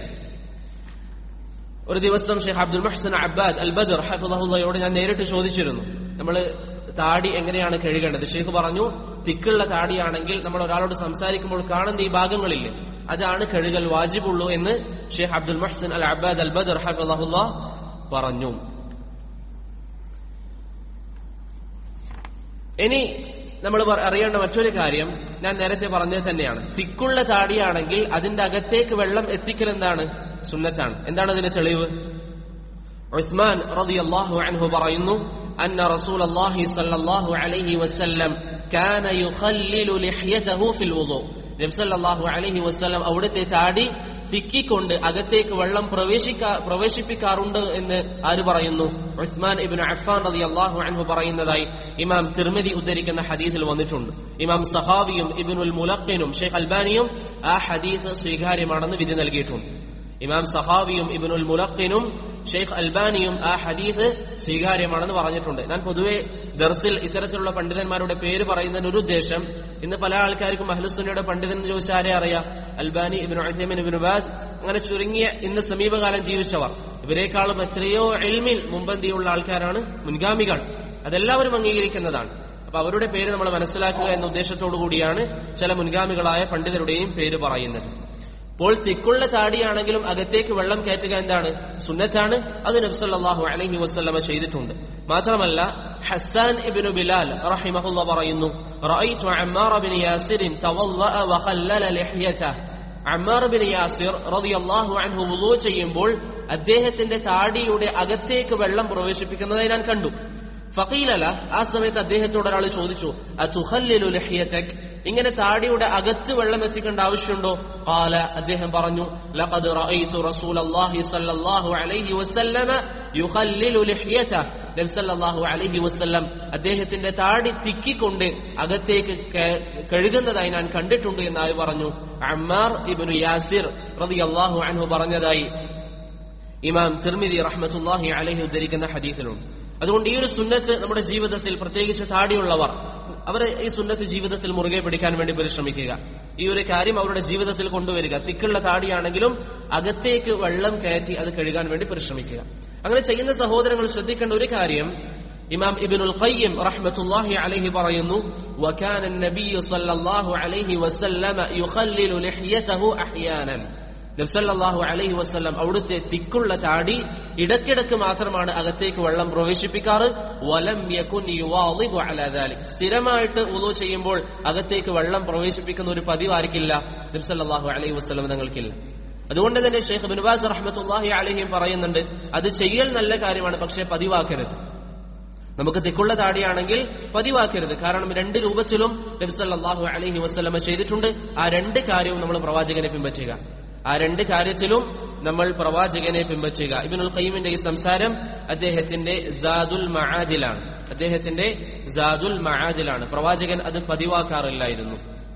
ഒരു ദിവസം ഷെയ്ഖ് അബ്ദുൽ മഹ്സൻ അബ്ബാദ് അൽ ബദർ ഹഫിദഹുല്ലയോട് ഞാൻ നേരിട്ട് ചോദിച്ചിരുന്നു നമ്മൾ താടി എങ്ങനെയാണ് കഴുകേണ്ടത് ഷെയ്ഖ് പറഞ്ഞു തിക്കുള്ള താടിയാണെങ്കിൽ നമ്മൾ ഒരാളോട് സംസാരിക്കുമ്പോൾ കാണുന്ന ഈ ഭാഗങ്ങളില്ലേ അതാണ് കഴുകൽ വാജിബുള്ളൂ എന്ന് ഷെയ്ഖ് അബ്ദുൽ മഹ്സൻ അൽ അബ്ബാദ് അൽ ബദർ ഹഫിളഹുല്ല പറഞ്ഞു ഇനി നമ്മൾ അറിയേണ്ട മറ്റൊരു കാര്യം ഞാൻ നേരത്തെ പറഞ്ഞത് തന്നെയാണ് തിക്കുള്ള താടിയാണെങ്കിൽ അതിന്റെ അകത്തേക്ക് വെള്ളം എത്തിക്കൽ എന്താണ് സുന്നത്താണ് എന്താണ് അതിന്റെ തെളിവ് ഉസ്മാൻ റളിയല്ലാഹു അൻഹു പറയുന്നു അന്ന റസൂലല്ലാഹി സ്വല്ലല്ലാഹു അലൈഹി വസല്ലം കാന യുഖല്ലിലു ലിഹ്യതഹു ഫിൽ വുളു നബി സല്ലല്ലാഹു അലൈഹി വസല്ലം അവിടുത്തെ താടി തിക്കിക്കൊണ്ട് അകത്തേക്ക് വെള്ളം പ്രവേശിക്കാ പ്രവേശിപ്പിക്കാറുണ്ട് എന്ന് ആര് പറയുന്നു ഉസ്മാൻ ഇബിൻ അഫാൻ റതി അള്ളാഹു അൻഹു പറയുന്നതായി ഇമാം തിർമിതി ഉദ്ധരിക്കുന്ന ഹദീസിൽ വന്നിട്ടുണ്ട് ഇമാം സഹാവിയും ഇബിനുൽ മുലക്കിനും ഷെയ്ഖ് അൽബാനിയും ആ ഹദീസ് സ്വീകാര്യമാണെന്ന് വിധി നൽകിയിട്ടുണ്ട് ഇമാം സഹാവിയും ഇബിനുൽ മുലക്കിനും ഷെയ്ഖ് അൽബാനിയും ആ ഹദീസ് സ്വീകാര്യമാണെന്ന് പറഞ്ഞിട്ടുണ്ട് ഞാൻ പൊതുവെ ദർസിൽ ഇത്തരത്തിലുള്ള പണ്ഡിതന്മാരുടെ പേര് പറയുന്നതിന് ഒരു ഉദ്ദേശം ഇന്ന് പല ആൾക്കാർക്കും അഹ്ലുസുന്നയുടെ പണ്ഡിതൻ എന്ന് ചോദിച്ചാൽ ആരെ അറിയാം Albani ibn Uthaymeen ibn Baz അങ്ങനെ ചുരുങ്ങിയ ഇന്ന് സമീപകാലം ജീവിച്ചവർ ഇവരെക്കാളും എത്രയോ എൽമിൽ മുമ്പന്തിയുള്ള ആൾക്കാരാണ് മുൻഗാമികൾ അതെല്ലാവരും അംഗീകരിക്കുന്നതാണ് അപ്പൊ അവരുടെ പേര് നമ്മൾ മനസ്സിലാക്കുക എന്ന ഉദ്ദേശത്തോടു കൂടിയാണ് ചില മുൻഗാമികളായ പണ്ഡിതരുടെയും പേര് പറയുന്നത് അപ്പോൾ തിക്കുള്ള താടിയാണെങ്കിലും അകത്തേക്ക് വെള്ളം കയറ്റുക എന്താണ് സുന്നത്താണ് അത് നബ്സല്ലാഹു അലഹി വസ്ല്ലമ ചെയ്തിട്ടുണ്ട് മാത്രമല്ല ഹസ്സാൻ ഇബിനു ബിലാൽ റഹിമഹുല്ല പറയുന്നു റഅയ്തു അമ്മാർ ബിൻ യാസിർ തവല്ലഅ വഖല്ലല ലിഹ്യതഹു അമ്മാർ ബിൻ യാസിർ റളിയല്ലാഹു അൻഹു വുളൂ ചെയ്യുമ്പോൾ അദ്ദേഹത്തിന്റെ താടിയുടെ അകത്തേക്ക് വെള്ളം പ്രവേശിപ്പിക്കുന്നതായി ഞാൻ കണ്ടു ഫഖീലല ആ സമയത്ത് അദ്ദേഹത്തോട് ഒരാൾ ചോദിച്ചു അതുഖല്ലിലു ലഹിയതക് ഇങ്ങനെ താടിയുടെ അകത്ത് വെള്ളം എത്തിക്കേണ്ട ആവശ്യമുണ്ടോ കാല അദ്ദേഹം പറഞ്ഞു ലഖദ് റഅയ്തു റസൂലല്ലാഹി സ്വല്ലല്ലാഹു അലൈഹി വസല്ലമ യുഖല്ലിലു ലിഹ്യതഹു നബി സല്ലല്ലാഹു അലൈഹി വസല്ലം അദ്ദേഹത്തിന്റെ താടി തിക്കിക്കൊണ്ട് അകത്തേക്ക് കഴുകുന്നതായി ഞാൻ കണ്ടിട്ടുണ്ട് എന്നായി പറഞ്ഞു അമ്മാർ ഇബ്നു യാസിർ റളിയല്ലാഹു അൻഹു പറഞ്ഞതായി ഇമാം തിർമിദി റഹ്മത്തുല്ലാഹി അലൈഹി ഉദ്ധരിക്കുന്ന ഹദീസിലുണ്ട് അതുകൊണ്ട് ഈ ഒരു സുന്നത്ത് നമ്മുടെ ജീവിതത്തിൽ പ്രത്യേകിച്ച് താടിയുള്ളവർ അവർ ഈ സുന്നത്ത് ജീവിതത്തിൽ മുറുകെ പിടിക്കാൻ വേണ്ടി പരിശ്രമിക്കുക ഈ ഒരു കാര്യം അവരുടെ ജീവിതത്തിൽ കൊണ്ടുവരിക തിക്കുള്ള താടിയാണെങ്കിലും അകത്തേക്ക് വെള്ളം കയറ്റി അത് കഴുകാൻ വേണ്ടി പരിശ്രമിക്കുക അങ്ങനെ ചെയ്യുന്ന സഹോദരങ്ങൾ ശ്രദ്ധിക്കേണ്ട ഒരു കാര്യം ഇമാം ഇബ്നുൽ ഖയ്യിം റഹ്മത്തുള്ളാഹി അലൈഹി പറയുന്നു വകാന النبي صلى الله عليه وسلم يخلل لحيته احيانا നബ്സല്ലാഹു അലൈഹി വസ്ലം അവിടുത്തെ തിക്കുള്ള താടി ഇടയ്ക്കിടക്ക് മാത്രമാണ് അകത്തേക്ക് വെള്ളം പ്രവേശിപ്പിക്കാറ് വലം യകുൻ യുവാളിബു അലാ ദാലിക് സ്ഥിരമായിട്ട് ഉളു ചെയ്യുമ്പോൾ അകത്തേക്ക് വെള്ളം പ്രവേശിപ്പിക്കുന്ന ഒരു പതിവായിരിക്കില്ല നബ്സല്ലാഹു അലൈഹി വസ്ലം തങ്ങൾക്കില്ല അതുകൊണ്ട് തന്നെ ഷെയ്ഖ് ബിൻബാസ് റഹ്മത്തുല്ലാഹി അലഹിയും പറയുന്നുണ്ട് അത് ചെയ്യൽ നല്ല കാര്യമാണ് പക്ഷേ പതിവാക്കരുത് നമുക്ക് തിക്കുള്ള താടിയാണെങ്കിൽ പതിവാക്കരുത് കാരണം രണ്ട് രൂപത്തിലും നബ്സല്ലാഹു അലഹി വസ്ലമ ചെയ്തിട്ടുണ്ട് ആ രണ്ട് കാര്യവും നമ്മൾ പ്രവാചകനെ പിൻപറ്റുക ആ രണ്ട് കാര്യത്തിലും നമ്മൾ പ്രവാചകനെ പിൻപറ്റുക ഇബിനുൽ ഖയ്യിമിന്റെ ഈ സംസാരം അദ്ദേഹത്തിന്റെ ജാദുൽ മഹാദിലാണ് അദ്ദേഹത്തിന്റെ ജാദുൽ മഹാദിലാണ് പ്രവാചകൻ അത് പതിവാക്കാറില്ലായിരുന്നു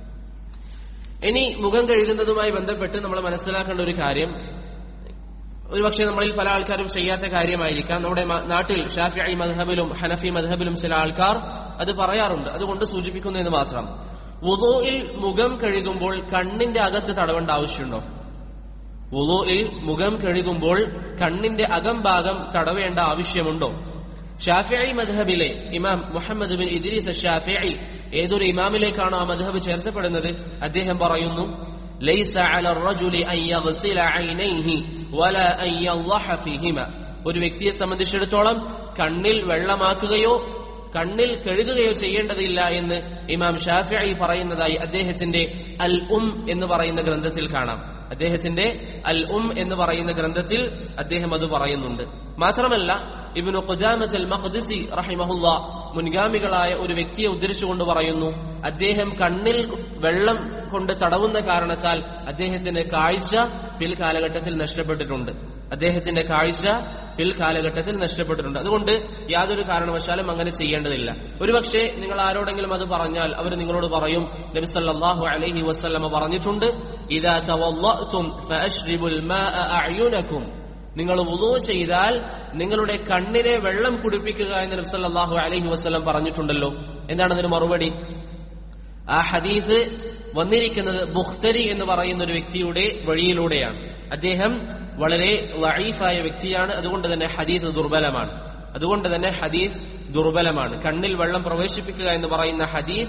ഇനി മുഖം കഴുകുന്നതുമായി ബന്ധപ്പെട്ട് നമ്മൾ മനസ്സിലാക്കേണ്ട ഒരു കാര്യം ഒരുപക്ഷെ നമ്മളിൽ പല ആൾക്കാരും ചെയ്യാത്ത കാര്യമായിരിക്കാം നമ്മുടെ നാട്ടിൽ ഷാഫി മദ്ഹബിലും ഹനഫി മദ്ഹബിലും ചില ആൾക്കാർ അത് പറയാറുണ്ട് അതുകൊണ്ട് സൂചിപ്പിക്കുന്നു എന്ന് മാത്രം വുദോയിൽ മുഖം കഴുകുമ്പോൾ കണ്ണിന്റെ അകത്ത് തടവേണ്ട ആവശ്യമുണ്ടോ വുദോയിൽ മുഖം കഴുകുമ്പോൾ കണ്ണിന്റെ അകംഭാഗം തടവേണ്ട ആവശ്യമുണ്ടോ ഷാഫിഐ മദ്ഹബിലെ ഇമാം മുഹമ്മദ് ബിൻ ഇദ്രീസ് ഷാഫിഐ ഏതൊരു ഇമാമിലേക്കാണോ ആ മദ്ഹബ് ചേർത്തപ്പെടുന്നത് അദ്ദേഹം പറയുന്നു ليس على الرجل أن يغسل عينيه ولا أن يضح فيهما ഒരു വ്യക്തിയെ സംബന്ധിച്ചിടത്തോളം കണ്ണിൽ വെള്ളമാക്കുകയോ കണ്ണിൽ കഴുകുകയോ ചെയ്യേണ്ടതില്ല എന്ന് ഇമാം ഷാഫിഐ പറയുന്നതായി അദ്ദേഹത്തിന്റെ അൽ ഉം എന്ന് പറയുന്ന ഗ്രന്ഥത്തിൽ കാണാം അദ്ദേഹത്തിന്റെ അൽ ഉം എന്ന് പറയുന്ന ഗ്രന്ഥത്തിൽ അദ്ദേഹം അത് പറയുന്നുണ്ട് മാത്രമല്ല ഇബിനു ഖുജാമത്ത് അൽ മഖ്ദിസി റഹിമഹുല്ല മുൻഗാമികളായ ഒരു വ്യക്തിയെ ഉദ്ധരിച്ചുകൊണ്ട് പറയുന്നു അദ്ദേഹം കണ്ണിൽ വെള്ളം കൊണ്ട് തടവുന്ന കാരണത്താൽ അദ്ദേഹത്തിന്റെ കാഴ്ച പിൽകാലഘട്ടത്തിൽ നഷ്ടപ്പെട്ടിട്ടുണ്ട് അദ്ദേഹത്തിന്റെ കാഴ്ച പിൽകാലഘട്ടത്തിൽ നഷ്ടപ്പെട്ടിട്ടുണ്ട് അതുകൊണ്ട് യാതൊരു കാരണവശാലും അങ്ങനെ ചെയ്യേണ്ടതില്ല ഒരുപക്ഷെ നിങ്ങൾ ആരോടെങ്കിലും അത് പറഞ്ഞാൽ അവർ നിങ്ങളോട് പറയും നബി സല്ലല്ലാഹു അലൈഹി വസല്ലമ പറഞ്ഞിട്ടുണ്ട് ഇദാ തവല്ലഅതും ഫഅശ്രിബുൽ മാഅ അഅ്യുനകും നിങ്ങൾ വുളൂ ചെയ്താൽ നിങ്ങളുടെ കണ്ണിനെ വെള്ളം കുടിപ്പിക്കുക എന്ന് നബി സല്ലല്ലാഹു അലൈഹി വസല്ലം പറഞ്ഞിട്ടുണ്ടല്ലോ എന്താണ് അതിന് മറുപടി ആ ഹദീസ് വന്നിരിക്കുന്നത് ബുഖ്തരി എന്ന് പറയുന്ന ഒരു വ്യക്തിയുടെ വഴിയിലൂടെയാണ് അദ്ദേഹം വളരെ വഴീഫായ വ്യക്തിയാണ് അതുകൊണ്ട് തന്നെ ഹദീസ് ദുർബലമാണ് അതുകൊണ്ട് തന്നെ ഹദീസ് ദുർബലമാണ് കണ്ണിൽ വെള്ളം പ്രവേശിപ്പിക്കുക എന്ന് പറയുന്ന ഹദീസ്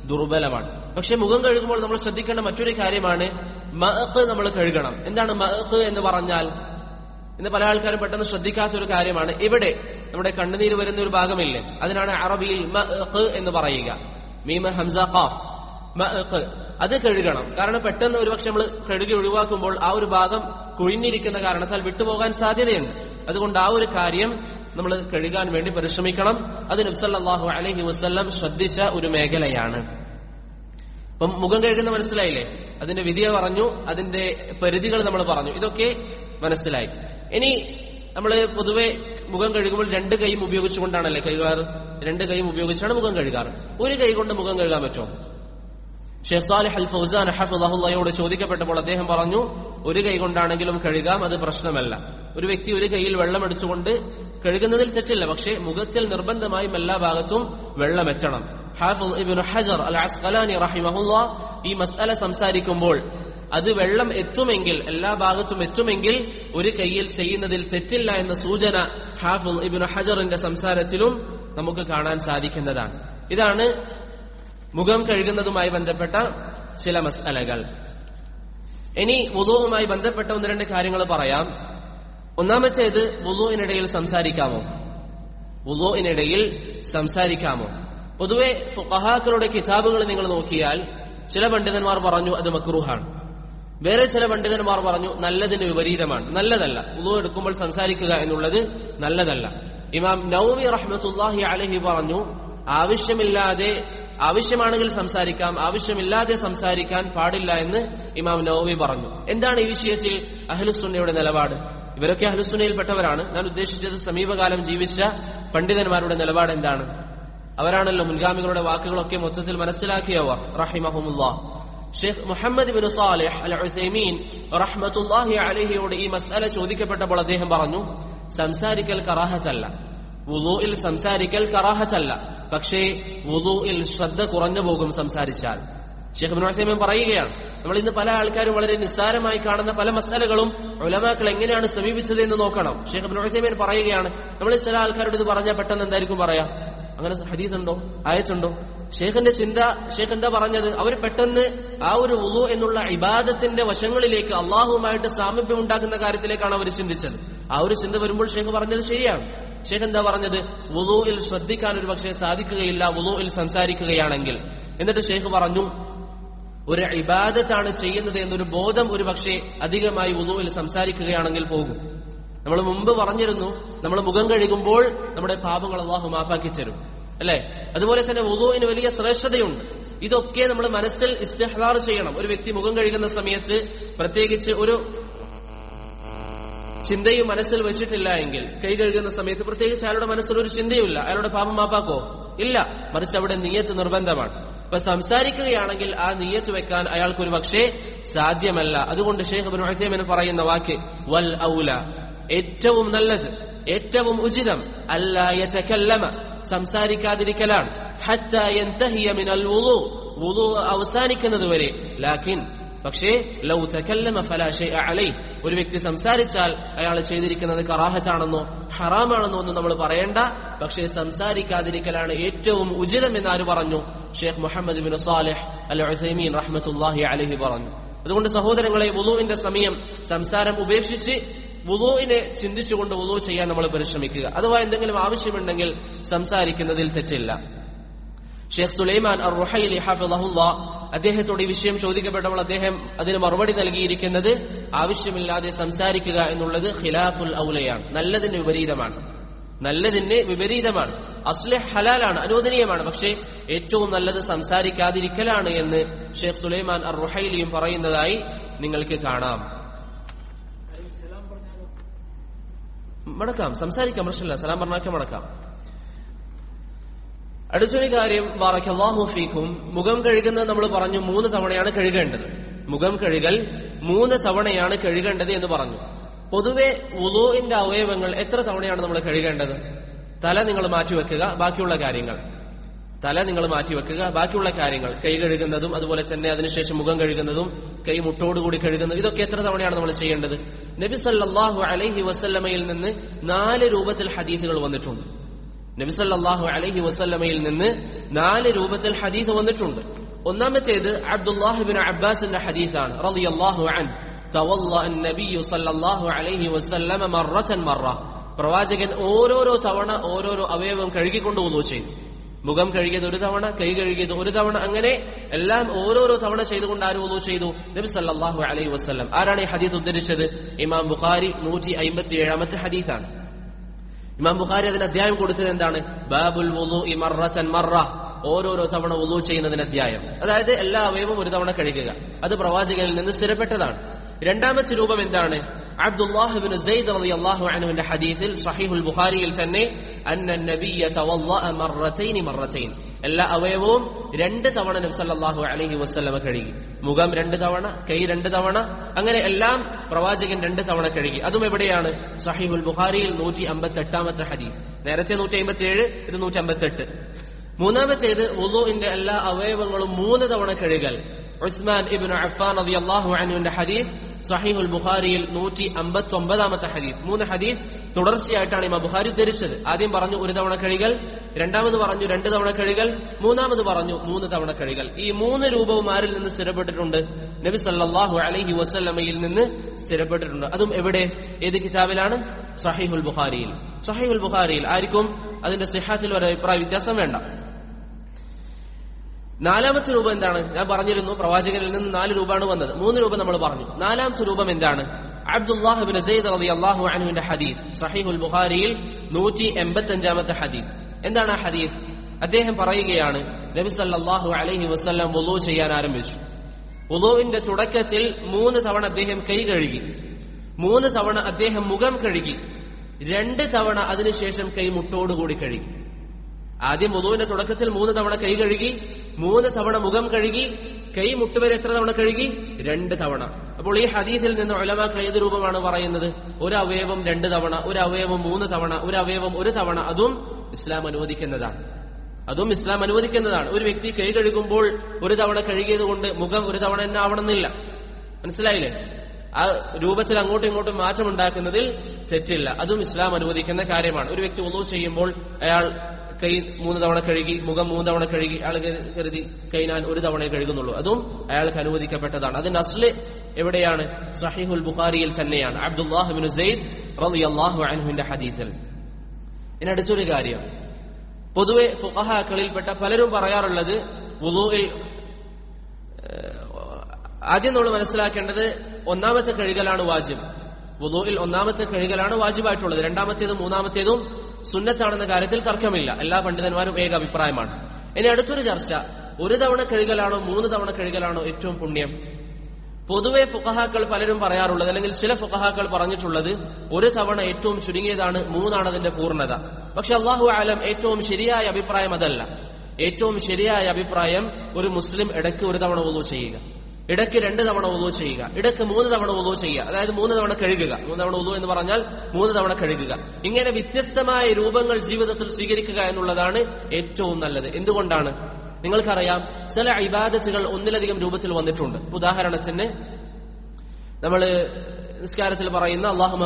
ദുർബലമാണ് പക്ഷെ മുഖം കഴുകുമ്പോൾ നമ്മൾ ശ്രദ്ധിക്കേണ്ട മറ്റൊരു കാര്യമാണ് മഅക്ക് നമ്മൾ കഴുകണം എന്താണ് മഅക്ക് എന്ന് പറഞ്ഞാൽ ഇന്ന് പല ആൾക്കാരും പെട്ടെന്ന് ശ്രദ്ധിക്കാത്ത ഒരു കാര്യമാണ് ഇവിടെ നമ്മുടെ കണ്ണുനീര് വരുന്ന ഒരു ഭാഗമില്ലേ അതിനാണ് അറബിയിൽ മഅക്ക് എന്ന് പറയുക മീമ ഹംസ ഖാഫ് മഅക്ക് അത് കഴുകണം കാരണം പെട്ടെന്ന് ഒരുപക്ഷെ നമ്മൾ കഴുകി ഒഴിവാക്കുമ്പോൾ ആ ഒരു ഭാഗം കുഴിഞ്ഞിരിക്കുന്ന കാരണത്താൽ വിട്ടുപോകാൻ സാധ്യതയുണ്ട് അതുകൊണ്ട് ആ ഒരു കാര്യം നമ്മൾ കഴുകാൻ വേണ്ടി പരിശ്രമിക്കണം അത് നബ്സല്ലാഹു അലഹി വസ്ല്ലം ശ്രദ്ധിച്ച ഒരു മേഖലയാണ് അപ്പം മുഖം കഴുകുന്ന മനസ്സിലായില്ലേ അതിന്റെ വിധിയെ പറഞ്ഞു അതിന്റെ പരിധികൾ നമ്മൾ പറഞ്ഞു ഇതൊക്കെ മനസ്സിലായി ഇനി നമ്മൾ പൊതുവെ മുഖം കഴുകുമ്പോൾ രണ്ട് കൈയും ഉപയോഗിച്ചുകൊണ്ടാണല്ലേ കഴുകാറ് രണ്ട് കൈയും ഉപയോഗിച്ചാണ് മുഖം കഴുകാറ് ഒരു കൈ കൊണ്ട് മുഖം കഴുകാൻ പറ്റുമോ ഷെയ്ഖ് സാലിഹ് അൽ ഫൗസാൻ ഹഫുദാഹുല്ലയോട് ചോദിക്കപ്പെട്ടപ്പോൾ അദ്ദേഹം പറഞ്ഞു ഒരു കൈ കൊണ്ടാണെങ്കിലും കഴുകാം അത് പ്രശ്നമല്ല ഒരു വ്യക്തി ഒരു കൈയിൽ വെള്ളം എടുത്തുകൊണ്ട് കഴുകുന്നതിൽ തെറ്റില്ല പക്ഷേ മുഖത്തിൽ നിർബന്ധമായും എല്ലാ ഭാഗത്തും വെള്ളം എത്തണം ഹാഫിദ് ഇബ്നു ഹജർ അൽ അസ്ഖലാനി റഹിമഹുല്ല ഈ മസ്അല സംസാരിക്കുമ്പോൾ അത് വെള്ളം എത്തുമെങ്കിൽ എല്ലാ ഭാഗത്തും എത്തുമെങ്കിൽ ഒരു കൈയിൽ ചെയ്യുന്നതിൽ തെറ്റില്ല എന്ന സൂചന ഹാഫിദ് ഇബ്നു ഹജറിന്റെ സംസാരത്തിലും നമുക്ക് കാണാൻ സാധിക്കുന്നതാണ് ഇതാണ് മുഖം കഴുകുന്നതുമായി ബന്ധപ്പെട്ട ചില മസ്അലകൾ ഇനി വുളുവുമായി ബന്ധപ്പെട്ട ഒന്ന് രണ്ട് കാര്യങ്ങൾ പറയാം ഒന്നാമത്തേത് വുളുവിനിടയിൽ സംസാരിക്കാമോ വുളുവിനിടയിൽ സംസാരിക്കാമോ പൊതുവെ ഫുഖഹാക്കളുടെ കിതാബുകൾ നിങ്ങൾ നോക്കിയാൽ ചില പണ്ഡിതന്മാർ പറഞ്ഞു അത് മക്രൂഹാണ് വേറെ ചില പണ്ഡിതന്മാർ പറഞ്ഞു നല്ലതിന് വിപരീതമാണ് നല്ലതല്ല ഉളു എടുക്കുമ്പോൾ സംസാരിക്കുക എന്നുള്ളത് നല്ലതല്ല ഇമാം നൌമി റഹ്മത്തുല്ലാഹി അലഹി പറഞ്ഞു ആവശ്യമില്ലാതെ ആവശ്യമാണെങ്കിൽ സംസാരിക്കാം ആവശ്യമില്ലാതെ സംസാരിക്കാൻ പാടില്ല എന്ന് ഇമാം നൌമി പറഞ്ഞു എന്താണ് ഈ വിഷയത്തിൽ അഹ്ലുസുന്നയുടെ നിലപാട് ഇവരൊക്കെ അഹ്ലുസുന്നയിൽപ്പെട്ടവരാണ് ഞാൻ ഉദ്ദേശിച്ചത് സമീപകാലം ജീവിച്ച പണ്ഡിതന്മാരുടെ നിലപാട് എന്താണ് അവരാണല്ലോ മുൻഗാമികളുടെ വാക്കുകളൊക്കെ മൊത്തത്തിൽ മനസ്സിലാക്കിയവർ റഹിമഹുമുല്ലാ Sheikh Muhammad bin Salih al Uthaymeen റഹ്മത്തുല്ലാഹി അലഹിയോട് ഈ മസ്അല ചോദിക്കപ്പെട്ടപ്പോൾ അദ്ദേഹം പറഞ്ഞു സംസാരിക്കൽ കറാഹത്തല്ല വുളുയിൽ സംസാരിക്കൽ കറാഹത്തല്ല പക്ഷേ വുളുയിൽ ശ്രദ്ധ കുറഞ്ഞു പോകും സംസാരിച്ചാൽ ഷെയ്ഖ് ബിൻ ഉസൈമീൻ പറയുകയാണ് നമ്മൾ ഇന്ന് പല ആൾക്കാരും വളരെ നിസ്സാരമായി കാണുന്ന പല മസാലകളും ഉലമാക്കൾ എങ്ങനെയാണ് സമീപിച്ചത് എന്ന് നോക്കണം ഷെയ്ഖ് ബിൻ ഉസൈമീൻ പറയുകയാണ് നമ്മൾ ചില ആൾക്കാരോട് ഇത് പറഞ്ഞാൽ പെട്ടെന്ന് എന്തായിരിക്കും പറയാം അങ്ങനെ ഹദീസ് ഉണ്ടോ ആയത്തുണ്ടോ ഷേഖിന്റെ ചിന്ത ഷേഖ് എന്താ പറഞ്ഞത് അവർ പെട്ടെന്ന് ആ ഒരു ഉളു എന്നുള്ള ഇബാദത്തിന്റെ വശങ്ങളിലേക്ക് അള്ളാഹുമായിട്ട് സാമീപ്യം ഉണ്ടാക്കുന്ന കാര്യത്തിലേക്കാണ് അവർ ചിന്തിച്ചത് ആ ഒരു ചിന്ത വരുമ്പോൾ ഷേഖ് പറഞ്ഞത് ശരിയാണ് ഷേഖ് എന്താ പറഞ്ഞത് വുളുയിൽ ശ്രദ്ധിക്കാൻ ഒരു പക്ഷേ സാധിക്കുകയില്ല വുളുയിൽ സംസാരിക്കുകയാണെങ്കിൽ എന്നിട്ട് ഷേഖ് പറഞ്ഞു ഒരു ഇബാദത്താണ് ചെയ്യുന്നത് എന്നൊരു ബോധം ഒരു പക്ഷേ അധികമായി വുളുയിൽ സംസാരിക്കുകയാണെങ്കിൽ പോകും നമ്മൾ മുമ്പ് പറഞ്ഞിരുന്നു നമ്മൾ മുഖം കഴുകുമ്പോൾ നമ്മുടെ പാപങ്ങൾ അള്ളാഹു മാപ്പാക്കി തരും അല്ലെ അതുപോലെ തന്നെ വുളുവിന് വലിയ ശ്രേഷ്ഠതയുണ്ട് ഇതൊക്കെ നമ്മൾ മനസ്സിൽ ഇസ്തിഹാർ ചെയ്യണം ഒരു വ്യക്തി മുഖം കഴുകുന്ന സമയത്ത് പ്രത്യേകിച്ച് ഒരു ചിന്തയും മനസ്സിൽ വെച്ചിട്ടില്ല എങ്കിൽ കൈ കഴുകുന്ന സമയത്ത് പ്രത്യേകിച്ച് അയാളുടെ മനസ്സിൽ ഒരു ചിന്തയുമില്ല അയാളുടെ പാപം മാപ്പാക്കോ ഇല്ല മറിച്ച് അവിടെ നീയത്ത് നിർബന്ധമാണ് അപ്പൊ സംസാരിക്കുകയാണെങ്കിൽ ആ നീയത്ത് വെക്കാൻ അയാൾക്ക് ഒരു പക്ഷേ സാധ്യമല്ല അതുകൊണ്ട് ഷേഖ് ബിൻ ഉസൈമിൻ പറയുന്ന വാക്ക് വൽ ഔല ഏറ്റവും നല്ലത് ഏറ്റവും ഉചിതം അല്ല യതകല്ലമ സംസാരിക്കാതിരിക്കലാണ് ഹത്ത യന്തഹിയ മിനൽ വുളു വുളു അവസാനിക്കുന്നത് വരെ ലാക്കിൻ പക്ഷേ ലൗ തകല്ലമ ഫലാ ഷൈഅ അലൈ ഒരു വ്യക്തി സംസാരിച്ചാൽ അയാൾ ചെയ്തിരിക്കുന്നത് കറാഹത്താണെന്നോ ഹറാമാണെന്നോ ഒന്നും നമ്മൾ പറയണ്ട പക്ഷേ സംസാരിക്കാതിരിക്കലാണ് ഏറ്റവും ഉചിതം എന്ന് ആര് പറഞ്ഞു Sheikh Muhammad bin Salih al Uthaymeen റഹ്മത്തുല്ലാഹി അലഹി പറഞ്ഞു അതുകൊണ്ട് സഹോദരങ്ങളെ വുളുവിന്റെ സമയം സംസാരം ഉപേക്ഷിച്ച് വുളുവിനെ ചിന്തിച്ചുകൊണ്ട് വുളു ചെയ്യാൻ നമ്മൾ പരിശ്രമിക്കുക അഥവാ എന്തെങ്കിലും ആവശ്യമുണ്ടെങ്കിൽ സംസാരിക്കുന്നതിൽ തെറ്റില്ല ഷെയ്ഖ് സുലൈമാൻ അർ റുഹൈലി ഹഫിളഹുല്ല അദ്ദേഹത്തോട് ഈ വിഷയം ചോദിക്കപ്പെട്ടപ്പോൾ അദ്ദേഹം അതിന് മറുപടി നൽകിയിരിക്കുന്നത് ആവശ്യമില്ലാതെ സംസാരിക്കുക എന്നുള്ളത് ഖിലാഫുൽ ഔലയാണ് നല്ലതിന് വിപരീതമാണ് നല്ലതിന് വിപരീതമാണ് അസ്ലഹ് ഹലാലാണ് അനുവദനീയമാണ് പക്ഷേ ഏറ്റവും നല്ലത് സംസാരിക്കാതിരിക്കലാണ് എന്ന് ഷെയ്ഖ് സുലൈമാൻ അർ റുഹൈലിയും പറയുന്നതായി നിങ്ങൾക്ക് കാണാം മടക്കാം സംസാരിക്കാം പ്രശ്നമില്ല സലാം പറഞ്ഞാൽ മടക്കാം അടുത്തൊരു കാര്യം വാറക്കല്ലാഹു ഫീക്കും മുഖം കഴുകുന്നത് നമ്മൾ പറഞ്ഞു മൂന്ന് തവണയാണ് കഴുകേണ്ടത് മുഖം കഴുകൽ മൂന്ന് തവണയാണ് കഴുകേണ്ടത് എന്ന് പറഞ്ഞു പൊതുവെ ഉലോന്റെ അവയവങ്ങൾ എത്ര തവണയാണ് നമ്മൾ കഴുകേണ്ടത് തല നിങ്ങൾ മാറ്റിവെക്കുക ബാക്കിയുള്ള കാര്യങ്ങൾ തല നിങ്ങൾ മാറ്റിവെക്കുക ബാക്കിയുള്ള കാര്യങ്ങൾ കൈ കഴുകുന്നതും അതുപോലെ തന്നെ അതിനുശേഷം മുഖം കഴുകുന്നതും കൈ മുട്ടോടുകൂടി കഴുകുന്നതും ഇതൊക്കെ എത്ര തവണയാണ് നമ്മൾ ചെയ്യേണ്ടത് നബി സല്ലാഹു അലൈഹി വസല്ലമയിൽ നിന്ന് നാല് രൂപത്തിൽ ഹദീസുകൾ വന്നിട്ടുണ്ട് നബിസല്ലാഹു അലഹി വസല്ലമയിൽ നിന്ന് നാല് രൂപത്തിൽ ഹദീസ് വന്നിട്ടുണ്ട് ഒന്നാമത്തേത് അബ്ദുല്ലാഹിബിൻ അബ്ബാസിന്റെ ഹദീസാണ് റളിയല്ലാഹു അൻ തവല്ല നബിയു സല്ലല്ലാഹു അലൈഹി വസല്ലമ മറത്തൻ മറ പ്രവാചകൻ ഓരോരോ തവണ ഓരോരോ അവയവം കഴുകിക്കൊണ്ട് ഉദു ചെയ്തു മുഖം കഴുകിയത് ഒരു തവണ കൈ കഴുകിയത് ഒരു തവണ അങ്ങനെ എല്ലാം ഓരോരോ തവണ ചെയ്തുകൊണ്ട് ആര് ഉദു ചെയ്തു നബി സല്ലല്ലാഹു അലൈഹി വസല്ലം ആരാണ് ഈ ഹദീസ് ഉദ്ധരിച്ചത് ഇമാം ബുഖാരി നൂറ്റി അമ്പത്തി ഏഴാമത്തെ ഹദീസാണ് ഇമാം ബുഖാരി അതിന് അധ്യായം കൊടുത്തത് എന്താണ് ബാബുൽ വുളു മറത്തൻ മറ ഓരോരോ തവണ വുളു ചെയ്യുന്നതിന് അധ്യായം അതായത് എല്ലാ അവയവവും ഒരു തവണ കഴുകുക അത് പ്രവാചകനിൽ നിന്ന് സ്ഥിരപ്പെട്ടതാണ് രണ്ടാമത്തെ രൂപം എന്താണ് അബ്ദുല്ലാഹിബിൻ സെയ്ദ് റളിയല്ലാഹു അൻഹുവിന്റെ ഹദീസിൽ സഹീഹുൽ ബുഖാരിയിൽ തന്നെ അന്ന നബിയ തവല്ലഅ മറത്തൈനി മറത്തൈൻ എല്ലാ അവയവവും രണ്ട് തവണ നബി സല്ലല്ലാഹു അലൈഹി വസല്ലമ കഴുകി മുഖം രണ്ട് തവണ കൈ രണ്ട് തവണ അങ്ങനെ എല്ലാം പ്രവാചകൻ രണ്ട് തവണ കഴുകി അതും എവിടെയാണ് സഹീഹുൽ ബുഖാരിയിൽ നൂറ്റി അമ്പത്തി എട്ടാമത്തെ ഹദീസ് നേരത്തെ നൂറ്റി അമ്പത്തി ഏഴ് ഇത് നൂറ്റി അമ്പത്തി എട്ട് മൂന്നാമത്തേത് വുളുവിന്റെ എല്ലാ അവയവങ്ങളും മൂന്ന് തവണ കഴുകൽ ഉസ്മാൻ ഇബ്നു അഫ്ഫാൻ റളിയല്ലാഹു അൻഹുവിന്റെ ഹദീസ് സഹീഹുൽ ബുഖാരിയിൽ നൂറ്റി അമ്പത്തി ഒമ്പതാമത്തെ ഹദീസ് മൂന്ന് ഹദീസ് തുടർച്ചയായിട്ടാണ് ഇമാം ബുഖാരി ധരിച്ചത് ആദ്യം പറഞ്ഞു ഒരു തവണ കഴുകൽ രണ്ടാമത് പറഞ്ഞു രണ്ട് തവണ കഴുകൽ മൂന്നാമത് പറഞ്ഞു മൂന്ന് തവണ കഴുകൽ ഈ മൂന്ന് രൂപവും ആരിൽ നിന്ന് സ്ഥിരപ്പെട്ടിട്ടുണ്ട് നബി സല്ലല്ലാഹു അലൈഹി വസല്ലമയിൽ നിന്ന് സ്ഥിരപ്പെട്ടിട്ടുണ്ട് അതും എവിടെ ഏത് കിതാബിലാണ് സഹീഹുൽ ബുഖാരിയിൽ സഹീഹുൽ ബുഖാരിയിൽ ആർക്കും അതിന്റെ സിഹാത്തിൽ ഒരു അഭിപ്രായ വ്യത്യാസം വേണ്ട നാലാമത്തെ രൂപം എന്താണ് ഞാൻ പറഞ്ഞിരുന്നു പ്രവാചകനിൽ നിന്ന് നാല് രൂപമാണ് വന്നത് മൂന്ന് രൂപം നമ്മൾ പറഞ്ഞു നാലാമത്തെ രൂപം എന്താണ് അബ്ദുല്ലാഹിബിൻ സെയ്ദ് റളി അള്ളാഹു അൻഹുവിന്റെ ഹദീസ് സഹീഹുൽ ബുഖാരിയിൽ നൂറ്റി എൺപത്തി അഞ്ചാമത്തെ ഹദീസ് എന്താണ് ആ ഹദീസ് അദ്ദേഹം പറയുകയാണ് നബി സല്ലല്ലാഹു അലൈഹി വസല്ലം വുളു ചെയ്യാൻ ആരംഭിച്ചു വുളുവിന്റെ തുടക്കത്തിൽ മൂന്ന് തവണ അദ്ദേഹം കൈ കഴുകി മൂന്ന് തവണ അദ്ദേഹം മുഖം കഴുകി രണ്ട് തവണ അതിനുശേഷം കൈ മുട്ടോടുകൂടി കഴുകി ആദ്യം വുളുവിന്റെ തുടക്കത്തിൽ മൂന്ന് തവണ കൈ കഴുകി മൂന്ന് തവണ മുഖം കഴുകി കൈ മുട്ടുവരെ എത്ര തവണ കഴുകി രണ്ട് തവണ അപ്പോൾ ഈ ഹദീസിൽ നിന്ന് ഒലമാക്കൾ ഏത് രൂപമാണ് പറയുന്നത് ഒരു അവയവം രണ്ട് തവണ ഒരു അവയവം മൂന്ന് തവണ ഒരു അവയവം ഒരു തവണ അതും ഇസ്ലാം അനുവദിക്കുന്നതാണ് അതും ഇസ്ലാം അനുവദിക്കുന്നതാണ് ഒരു വ്യക്തി കൈ കഴുകുമ്പോൾ ഒരു തവണ കഴുകിയത് കൊണ്ട് മുഖം ഒരു തവണ തന്നെ ആവണമെന്നില്ല മനസ്സിലായില്ലേ ആ രൂപത്തിൽ അങ്ങോട്ടും ഇങ്ങോട്ടും മാറ്റം ഉണ്ടാക്കുന്നതിൽ തെറ്റില്ല അതും ഇസ്ലാം അനുവദിക്കുന്ന കാര്യമാണ് ഒരു വ്യക്തി ഒന്നു ചെയ്യുമ്പോൾ അയാൾ കൈ മൂന്ന് തവണ കഴുകി മുഖം മൂന്ന് തവണ കഴുകി അയാൾ കരുതി കൈ ഞാൻ ഒരു തവണ കഴുകുന്നുള്ളൂ അതും അയാൾക്ക് അനുവദിക്കപ്പെട്ടതാണ് അതിന് അസ്ല് എവിടെയാണ് സഹിഹുൽ ബുഖാരിയിൽ തന്നെയാണ് അബ്ദുല്ലാഹിബിൻ സെയ്ദ് റളിയല്ലാഹു അൻഹുവിന്റെ ഹദീസിൽ ഇനി അടുത്തൊരു കാര്യം പൊതുവെ ഫുഖഹാക്കളിൽപ്പെട്ട പലരും പറയാറുള്ളത് വുളൂഇൽ ആദ്യം നമ്മൾ മനസ്സിലാക്കേണ്ടത് ഒന്നാമത്തെ കഴുകലാണ് വാജിബ് വുളൂഇൽ ഒന്നാമത്തെ കഴുകലാണ് വാജിബായിട്ടുള്ളത് രണ്ടാമത്തേതും മൂന്നാമത്തേതും സുന്നത്താണെന്ന കാര്യത്തിൽ തർക്കമില്ല എല്ലാ പണ്ഡിതന്മാരും ഏക അഭിപ്രായമാണ് ഇനി അടുത്തൊരു ചർച്ച ഒരു തവണ കഴുകലാണോ മൂന്ന് തവണ കഴുകലാണോ ഏറ്റവും പുണ്യം പൊതുവെ ഫുഖഹാക്കൾ പലരും പറയാറുള്ളത് അല്ലെങ്കിൽ ചില ഫുഖഹാക്കൾ പറഞ്ഞിട്ടുള്ളത് ഒരു തവണ ഏറ്റവും ചുരുങ്ങിയതാണ് മൂന്നാണ് അതിന്റെ പൂർണ്ണത പക്ഷെ അള്ളാഹു ആലം ഏറ്റവും ശരിയായ അഭിപ്രായം അതല്ല ഏറ്റവും ശരിയായ അഭിപ്രായം ഒരു മുസ്ലിം ഇടയ്ക്ക് ഒരു തവണ ഒന്നു ചെയ്യുക ഇടയ്ക്ക് രണ്ട് തവണ ഉദു ചെയ്യുക ഇടയ്ക്ക് മൂന്ന് തവണ ഉദു ചെയ്യുക അതായത് മൂന്ന് തവണ കഴുകുക മൂന്ന് തവണ ഉദു എന്ന് പറഞ്ഞാൽ മൂന്ന് തവണ കഴുകുക ഇങ്ങനെ വ്യത്യസ്തമായ രൂപങ്ങൾ ജീവിതത്തിൽ സ്വീകരിക്കുക എന്നുള്ളതാണ് ഏറ്റവും നല്ലത് എന്തുകൊണ്ടാണ് നിങ്ങൾക്കറിയാം ചില ഇബാദത്തുകൾ ഒന്നിലധികം രൂപത്തിൽ വന്നിട്ടുണ്ട് ഉദാഹരണത്തിന് നമ്മൾ നിസ്കാരത്തിൽ പറയുന്ന അള്ളാഹു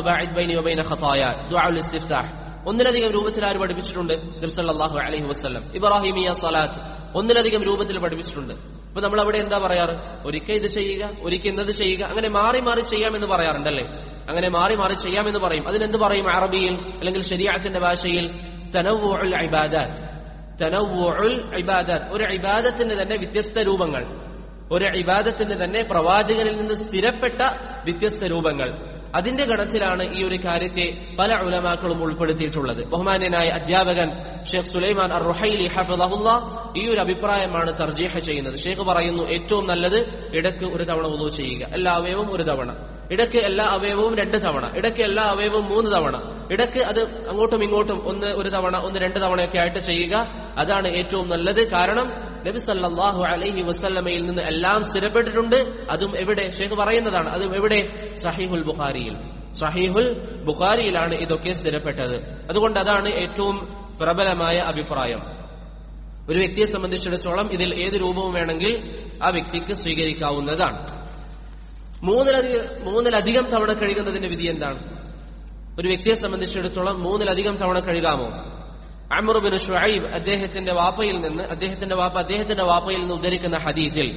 ഒന്നിലധികം രൂപത്തിൽ ആര് പഠിപ്പിച്ചിട്ടുണ്ട് നബ്സല്ലാഹു അലൈഹി വസ്ലം ഇബ്രാഹിമിയ സലാത്ത് ഒന്നിലധികം രൂപത്തിൽ പഠിപ്പിച്ചിട്ടുണ്ട് അപ്പൊ നമ്മൾ അവിടെ എന്താ പറയാറ് ഒരിക്കൽ ഇത് ചെയ്യുക ഒരിക്കൽ ഇന്നത് ചെയ്യുക അങ്ങനെ മാറി മാറി ചെയ്യാമെന്ന് പറയാറുണ്ടല്ലേ അങ്ങനെ മാറി മാറി ചെയ്യാമെന്ന് പറയും അതിനെന്ത് പറയും അറബിയിൽ അല്ലെങ്കിൽ ശരിയാച്ചന്റെ ഭാഷയിൽ തനവുൽ ഇബാദാത്ത് തനവുൽ ഇബാദാത്ത് ഒരു ഇബാദത്തിന് തന്നെ വ്യത്യസ്ത രൂപങ്ങൾ ഒരു ഇബാദത്തിന് തന്നെ പ്രവാചകനിൽ നിന്ന് സ്ഥിരപ്പെട്ട വ്യത്യസ്ത രൂപങ്ങൾ അതിന്റെ ഗണത്തിലാണ് ഈ ഒരു കാര്യത്തെ പല ഉലമാക്കളും ഉൾപ്പെടുത്തിയിട്ടുള്ളത് ബഹുമാന്യനായ അധ്യാപകൻ ഷെയ്ഖ് സുലൈമാൻ അർ റുഹൈലി ഹഫിദഹുല്ല ഈ ഒരു അഭിപ്രായമാണ് തർജീഹ ചെയ്യുന്നത് ഷെയ്ഖ് പറയുന്നു ഏറ്റവും നല്ലത് ഇടയ്ക്ക് ഒരു തവണ ഉദു ചെയ്യുക എല്ലാ അവയവവും ഒരു തവണ ഇടയ്ക്ക് എല്ലാ അവയവവും രണ്ട് തവണ ഇടയ്ക്ക് എല്ലാ അവയവവും മൂന്ന് തവണ ഇടയ്ക്ക് അത് അങ്ങോട്ടും ഇങ്ങോട്ടും ഒന്ന് ഒരു തവണ ഒന്ന് രണ്ട് തവണയൊക്കെ ആയിട്ട് ചെയ്യുക അതാണ് ഏറ്റവും നല്ലത് കാരണം നബി സല്ലല്ലാഹു അലൈഹി വസല്ലമയിൽ നിന്ന് എല്ലാം സ്ഥിരപ്പെട്ടിട്ടുണ്ട് അതും എവിടെ ഷെയ്ഖ് പറയുന്നതാണ് അതും എവിടെ സഹീഹുൽ ബുഖാരിയിൽ സഹീഹുൽ ബുഖാരിയിലാണ് ഇതൊക്കെ സ്ഥിരപ്പെട്ടത് അതുകൊണ്ട് അതാണ് ഏറ്റവും പ്രബലമായ അഭിപ്രായം ഒരു വ്യക്തിയെ സംബന്ധിച്ചിടത്തോളം ഇതിൽ ഏത് രൂപവും വേണമെങ്കിൽ ആ വ്യക്തിക്ക് സ്വീകരിക്കാവുന്നതാണ് മൂന്നിലധികം മൂന്നിലധികം തവണ കഴുകുന്നതിന്റെ വിധി എന്താണ് ഒരു വ്യക്തിയെ സംബന്ധിച്ചിടത്തോളം മൂന്നിലധികം തവണ കഴുകാമോ അമറുബിൻ ഷുഐബ് അദ്ദേഹത്തിന്റെ വാപ്പയിൽ നിന്ന് അദ്ദേഹത്തിന്റെ വാപ്പ അദ്ദേഹത്തിന്റെ വാപ്പയിൽ നിന്ന് ഉദ്ധരിക്കുന്ന ഹദീസിൽ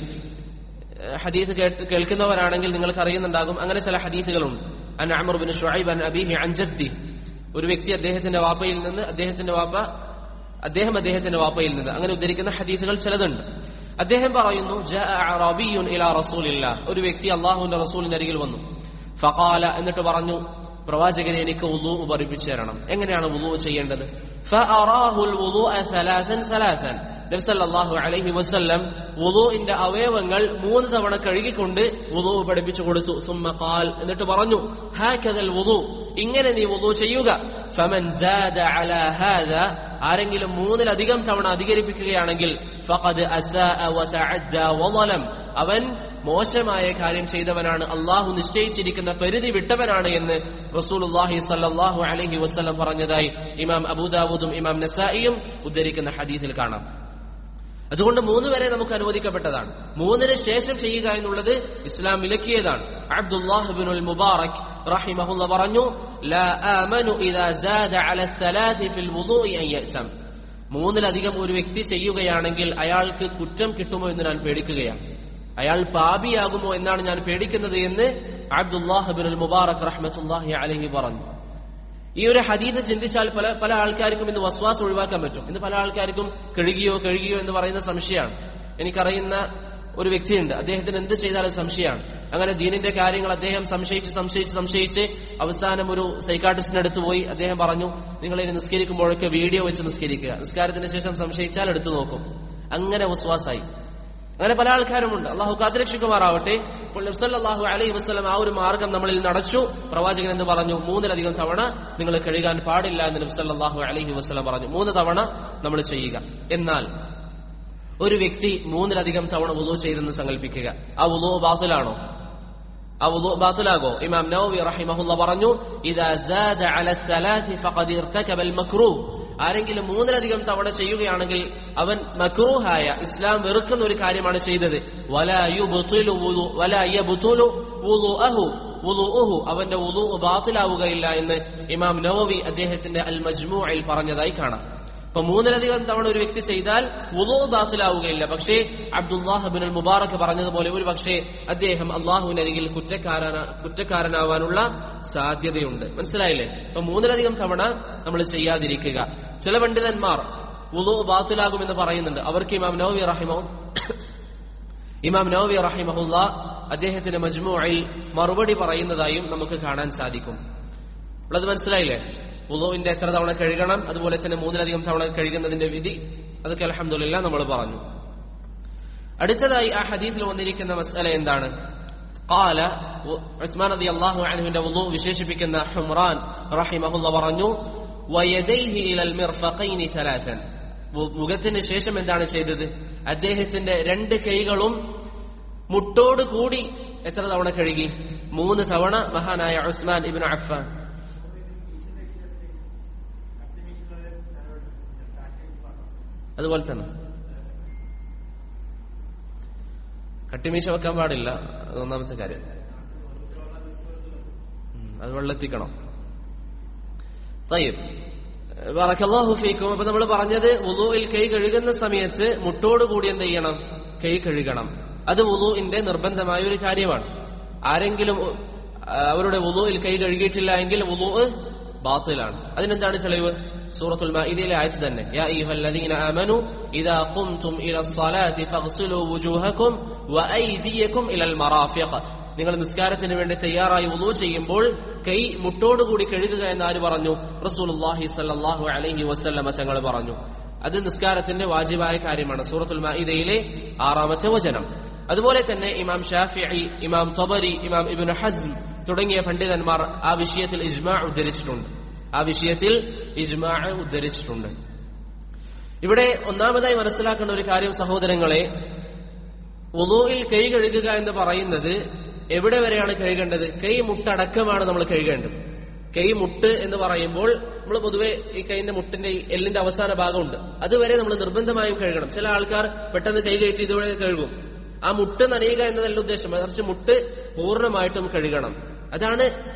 ഏഹ് ഹദീസ് കേട്ട് കേൾക്കുന്നവരാണെങ്കിൽ നിങ്ങൾക്ക് അറിയുന്നുണ്ടാകും അങ്ങനെ ചില ഹദീസുകളുണ്ട് അൻ അമറുബിൻ ഷുഐബ് അൻ അബീഹി അൻ ജദ്ദി ഒരു വ്യക്തി അദ്ദേഹത്തിന്റെ വാപ്പയിൽ നിന്ന് അദ്ദേഹത്തിന്റെ വാപ്പ അദ്ദേഹം അദ്ദേഹത്തിന്റെ വാപ്പയിൽ നിന്ന് അങ്ങനെ ഉദ്ധരിക്കുന്ന ഹദീസുകൾ ചിലതുണ്ട് അദ്ദേഹം പറയുന്നു ജാഅ അറബിയുൻ ഇലാ റസൂലില്ലാഹ് ഒരു വ്യക്തി അള്ളാഹുവിന്റെ റസൂലിന്റെ അരികിൽ വന്നു ഫഖാല എന്നിട്ട് പറഞ്ഞു പ്രവാചകനെ എനിക്ക് വുളു പഠിപ്പിച്ചു തരണം എങ്ങനെയാണ് വുളു ചെയ്യേണ്ടത് ഫഅറാഹുൽ വുളുഅ സലാസൻ സലാസൻ നബി സല്ലല്ലാഹു അലൈഹി വസല്ലം വുളുഇന്റെ അവയവങ്ങൾ മൂന്ന് തവണ കഴുകിക്കൊണ്ട് വുളു പഠിപ്പിച്ചു കൊടുത്തു സുമ്മ ഖാൽ എന്നിട്ട് പറഞ്ഞു ഹാക്കദൽ വുളു ഇങ്ങനെ നീ വുളു ചെയ്യുക ഫമൻ സാദ അലാ ഹാദ ആരെങ്കിലും മൂന്നിലധികം തവണ അധികരിപ്പിക്കുകയാണെങ്കിൽ ഫഖദ് അസാഅ വതഅദ്ദ വളലം അവൻ മോശമായ കാര്യം ചെയ്തവനാണ് അള്ളാഹു നിശ്ചയിച്ചിരിക്കുന്ന പരിധി വിട്ടവനാണ് എന്ന് റസൂലുള്ളാഹി സല്ലല്ലാഹു അലൈഹി വസല്ലം പറഞ്ഞതായി ഇമാം അബൂദാവൂദും ഇമാം നസായിയും ഉദ്ധരിക്കുന്ന ഹദീസിൽ കാണാം അതുകൊണ്ട് മൂന്ന് വരെ നമുക്ക് അനുവദിക്കപ്പെട്ടതാണ് മൂന്നിന് ശേഷം ചെയ്യുക എന്നുള്ളത് ഇസ്ലാം വിലക്കിയതാണ് അബ്ദുല്ലാഹിബിനുൽ മുബാറക് റഹിമഹുല്ല പറഞ്ഞു ലാ ആമനു ഇദാ സാദ അല الثلاث في الوضوء ان يأثم മൂന്നിലധികം ഒരു വ്യക്തി ചെയ്യുകയാണെങ്കിൽ അയാൾക്ക് കുറ്റം കിട്ടുമോ എന്ന് ഞാൻ പേടിക്കുകയാണ് അയാൾ പാപിയാകുമോ എന്നാണ് ഞാൻ പേടിക്കുന്നത് എന്ന് അബ്ദുല്ലാഹിബിനുൽ മുബാറക് റഹ്മത്തുല്ലാഹി അലഹി പറഞ്ഞു ഈ ഒരു ഹദീസ് ചിന്തിച്ചാൽ പല പല ആൾക്കാർക്കും ഇന്ന് വസ്വാസ് ഒഴിവാക്കാൻ പറ്റും ഇന്ന് പല ആൾക്കാർക്കും കഴുകിയോ കഴുകിയോ എന്ന് പറയുന്ന സംശയമാണ് എനിക്കറിയുന്ന ഒരു വ്യക്തിയുണ്ട് അദ്ദേഹത്തിന് എന്ത് ചെയ്താലും സംശയമാണ് അങ്ങനെ ദീനിന്റെ കാര്യങ്ങൾ അദ്ദേഹം സംശയിച്ച് സംശയിച്ച് സംശയിച്ച് അവസാനം ഒരു സൈക്കാട്രിസ്റ്റിന്റെ അടുത്ത് പോയി അദ്ദേഹം പറഞ്ഞു നിങ്ങൾ ഇനി നിസ്കരിക്കുമ്പോഴൊക്കെ വീഡിയോ വെച്ച് നിസ്കരിക്കുക നിസ്കാരത്തിന് ശേഷം സംശയിച്ചാൽ എടുത്തു നോക്കും അങ്ങനെ വസ്വാസായി അങ്ങനെ പല ആൾക്കാരുമുണ്ട് അള്ളാഹു കാത്തിരക്ഷിക്കുമാറാവട്ടെ അപ്പോൾ നബ്സല്ലാഹു അലൈഹി വസ്ലം ആ ഒരു മാർഗം നമ്മളിൽ നടച്ചു പ്രവാചകൻ എന്ന് പറഞ്ഞു മൂന്നിലധികം തവണ നിങ്ങൾ കഴുകാൻ പാടില്ല എന്ന് നബ്സല്ലാഹു അലൈഹി വസ്ലം പറഞ്ഞു മൂന്ന് തവണ നമ്മൾ ചെയ്യുക എന്നാൽ ഒരു വ്യക്തി മൂന്നിലധികം തവണ വുളു ചെയ്തെന്ന് സങ്കല്പിക്കുക ആ വുളു ബാത്തിലാണോ ആ വുളു ബാത്തിലാകോ ഇമാം നവവി റഹിമഹുല്ല പറഞ്ഞു ഇദാ സാദ അല സലാത്തി ഫഖദ് ഇർതകബൽ മക്റൂഹ് ആരെങ്കിലും മൂന്നിലധികം തവണ ചെയ്യുകയാണെങ്കിൽ അവൻ മക്രൂഹായ ഇസ്ലാം വെറുക്കുന്ന ഒരു കാര്യമാണ് ചെയ്തത് വലാ യുബ്തിലു വുളു- വലാ യബ്തുലു വുളുഅഹു വുളുഉഹു അവന്റെ വുളു ബാത്തിലാവുകയില്ല എന്ന് ഇമാം നവവി അദ്ദേഹത്തിന്റെ അൽ മജ്മൂഇൽ പറഞ്ഞതായി കാണാം അപ്പൊ മൂന്നിലധികം തവണ ഒരു വ്യക്തി ചെയ്താൽ വുളു ബാത്തിലാവുകയില്ല പക്ഷേ അബ്ദുല്ലാഹബിൻ അൽ മുബാറക്ക് പറഞ്ഞതുപോലെ ഒരു പക്ഷേ അദ്ദേഹം അള്ളാഹുവിനരികിൽ കുറ്റക്കാരന കുറ്റക്കാരനാവാനുള്ള സാധ്യതയുണ്ട് മനസ്സിലായില്ലേ അപ്പൊ മൂന്നിലധികം തവണ നമ്മൾ ചെയ്യാതിരിക്കുക ചില പണ്ഡിതന്മാർ വുളു ബാത്തിലാകുമെന്ന് പറയുന്നുണ്ട് അവർക്ക് ഇമാം നവവി റഹിമോ ഇമാം നവവി റഹിമഹുല്ല അദ്ദേഹത്തിന്റെ മജ്മുഅയിൽ മറുപടി പറയുന്നതായും നമുക്ക് കാണാൻ സാധിക്കും ഉള്ളത് മനസ്സിലായില്ലേ വുളുവിന്റെ എത്ര തവണ കഴുകണം അതുപോലെ തന്നെ മൂന്നിലധികം തവണ കഴുകുന്നതിന്റെ വിധി അതൊക്കെ അലഹമില്ല നമ്മൾ പറഞ്ഞു അടുത്തതായി ആ ഹദീസിൽ വന്നിരിക്കുന്ന മസല എന്താണ് قال ഉസ്മാൻ റതി അള്ളാഹു അൻഹുവിന്റെ വുളു വിശേഷിപ്പിക്കുന്ന ഹുംറാൻ റഹിമഹുല്ല പറഞ്ഞു വയദൈഹി ഇലൽ മിർഫഖൈനി സലാസൻ മു- മുഖത്തിന് ശേഷം എന്താണ് ചെയ്തത് അദ്ദേഹത്തിന്റെ രണ്ട് കൈകളും മുട്ടോട് കൂടി എത്ര തവണ കഴുകി മൂന്ന് തവണ മഹാനായ ഉസ്മാൻ ഇബിൻ അഫ്ഫാൻ അതുപോലെ തന്നെ കട്ടിമീശ വെക്കാൻ പാടില്ല അത് ഒന്നാമത്തെ കാര്യം ഉം, അത് വെള്ളെത്തിക്കണം തയ്യബ് ബറക്കല്ലാഹു ഫീക്കും അപ്പൊ നമ്മൾ പറഞ്ഞത് വുളുവിൽ കൈ കഴുകുന്ന സമയത്ത് മുട്ടോട് കൂടി എന്ത് ചെയ്യണം കൈ കഴുകണം അത് വുളുവിന്റെ നിർബന്ധമായ ഒരു കാര്യമാണ് ആരെങ്കിലും ആ, അവരുടെ വുളുവിൽ കൈ കഴുകിയിട്ടില്ല എങ്കിൽ വുളു ബാത്തിലാണ് അതിനെന്താണ് തെളിവ് സൂറത്തുൽ മാഇദയിലെ ആയത്ത് തന്നെ യാ അയ്യുഹല്ലദീന ആമനു ഇദാ ഖുംതും ഇലസ് സ്വലാത്തി ഫഗ്സിലു വുജൂഹക്കും വഅയ്ദിയക്കും ഇലൽ മറാഫിഖ് നിങ്ങൾ നിസ്കാരത്തിന് വേണ്ടി തയ്യാറായി ഉദു ചെയ്യുമ്പോൾ കൈ മുട്ടോടുകൂടി കഴുകുക എന്ന് ആര് പറഞ്ഞു റസൂലുള്ളാഹി സല്ലല്ലാഹു അലൈഹി വസല്ലമ തങ്ങൾ പറഞ്ഞു അത് നിസ്കാരത്തിന്റെ വാജിബായ കാര്യമാണ് സൂറത്തുൽ മാഇദയിലെ ആറാമത്തെ വചനം അതുപോലെ തന്നെ ഇമാം ഷാഫിഇ ഇമാം തൊബരി ഇമാം ഇബ്നു ഹസ്ം തുടങ്ങിയ പണ്ഡിതന്മാർ ആ വിഷയത്തിൽ ഇജ്മാ ഉദ്ധരിച്ചിട്ടുണ്ട് ആ വിഷയത്തിൽ ഇജ്മാ ഉദ്ധരിച്ചിട്ടുണ്ട് ഇവിടെ ഒന്നാമതായി മനസ്സിലാക്കേണ്ട ഒരു കാര്യം സഹോദരങ്ങളെ വുളുവിൽ കൈ കഴുകുക എന്ന് പറയുന്നത് എവിടെ വരെയാണ് കഴുകേണ്ടത് കൈ മുട്ടടക്കമാണ് നമ്മൾ കഴുകേണ്ടത് കൈ മുട്ട് എന്ന് പറയുമ്പോൾ നമ്മൾ പൊതുവെ ഈ കൈന്റെ മുട്ടിന്റെ ഈ എല്ലിന്റെ അവസാന ഭാഗമുണ്ട് അതുവരെ നമ്മൾ നിർബന്ധമായും കഴുകണം ചില ആൾക്കാർ പെട്ടെന്ന് കൈ കയറ്റി ഇതുവരെ കഴുകും ആ മുട്ട് നനയുക എന്നതല്ല ഉദ്ദേശം മറിച്ച് മുട്ട് പൂർണ്ണമായിട്ടും കഴുകണം അതാണ്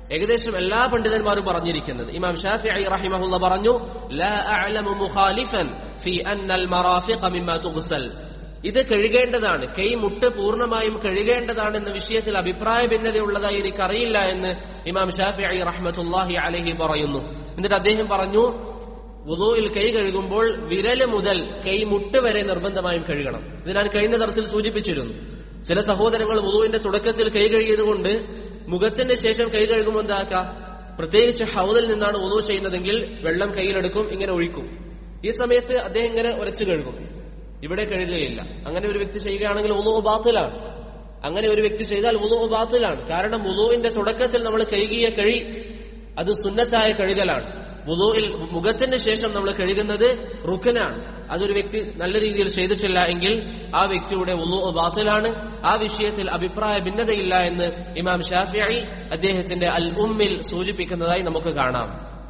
ഏകദേശം എല്ലാ പണ്ഡിതന്മാരും പറഞ്ഞിരിക്കുന്നത് ഇമാം ഷാഫി റഹിമഹുല്ല പറഞ്ഞു ലാ അഅലമു മുഖാലിഫൻ ഫി അന്നൽ മറാഫിഖ മിമ്മാ തുഗ്സൽ ഇത് കഴുകേണ്ടതാണ് കൈ മുട്ട് പൂർണ്ണമായും കഴുകേണ്ടതാണ് എന്ന വിഷയത്തിൽ അഭിപ്രായ ഭിന്നതയുള്ളതായി എനിക്കറിയില്ല എന്ന് ഇമാം ഷാഫി റഹ്മത്തുല്ലാഹി അലഹി പറയുന്നു എന്നിട്ട് അദ്ദേഹം പറഞ്ഞു വുളുവിൽ കൈ കഴുകുമ്പോൾ വിരല് മുതൽ കൈ മുട്ട് വരെ നിർബന്ധമായും കഴുകണം ഇത് ഞാൻ കഴിഞ്ഞ തരത്തിൽ സൂചിപ്പിച്ചിരുന്നു ചില സഹോദരങ്ങൾ വുളുവിന്റെ തുടക്കത്തിൽ കൈ കഴുകിയതുകൊണ്ട് മുഖത്തിന്റെ ശേഷം കൈ കഴുകുമ്പോൾ എന്താക്കാം പ്രത്യേകിച്ച് ഹൗദിൽ നിന്നാണ് വുളു ചെയ്യുന്നതെങ്കിൽ വെള്ളം കയ്യിലെടുക്കും ഇങ്ങനെ ഒഴിക്കും ഈ സമയത്ത് അദ്ദേഹം ഇങ്ങനെ ഉരച്ചു കഴുകും ഇവിടെ കഴുകുകയില്ല അങ്ങനെ ഒരു വ്യക്തി ചെയ്യുകയാണെങ്കിൽ വുളു ബാത്തിലാണ് അങ്ങനെ ഒരു വ്യക്തി ചെയ്താൽ വുളു ബാത്തിലാണ് കാരണം വുളുവിന്റെ തുടക്കത്തിൽ നമ്മൾ കഴുകിയ കഴി അത് സുന്നത്തായ കഴുകലാണ് വുളുവിൽ മുഖത്തിന് ശേഷം നമ്മൾ കഴുകുന്നത് റുക്കനാണ് അതൊരു വ്യക്തി നല്ല രീതിയിൽ ചെയ്തിട്ടില്ല എങ്കിൽ ആ വ്യക്തിയുടെ വുളു ബാത്തിലാണ് ആ വിഷയത്തിൽ അഭിപ്രായ ഭിന്നതയില്ല എന്ന് ഇമാം ഷാഫിഐ അദ്ദേഹത്തിന്റെ അൽ ഉമ്മിൽ സൂചിപ്പിക്കുന്നതായി നമുക്ക് കാണാം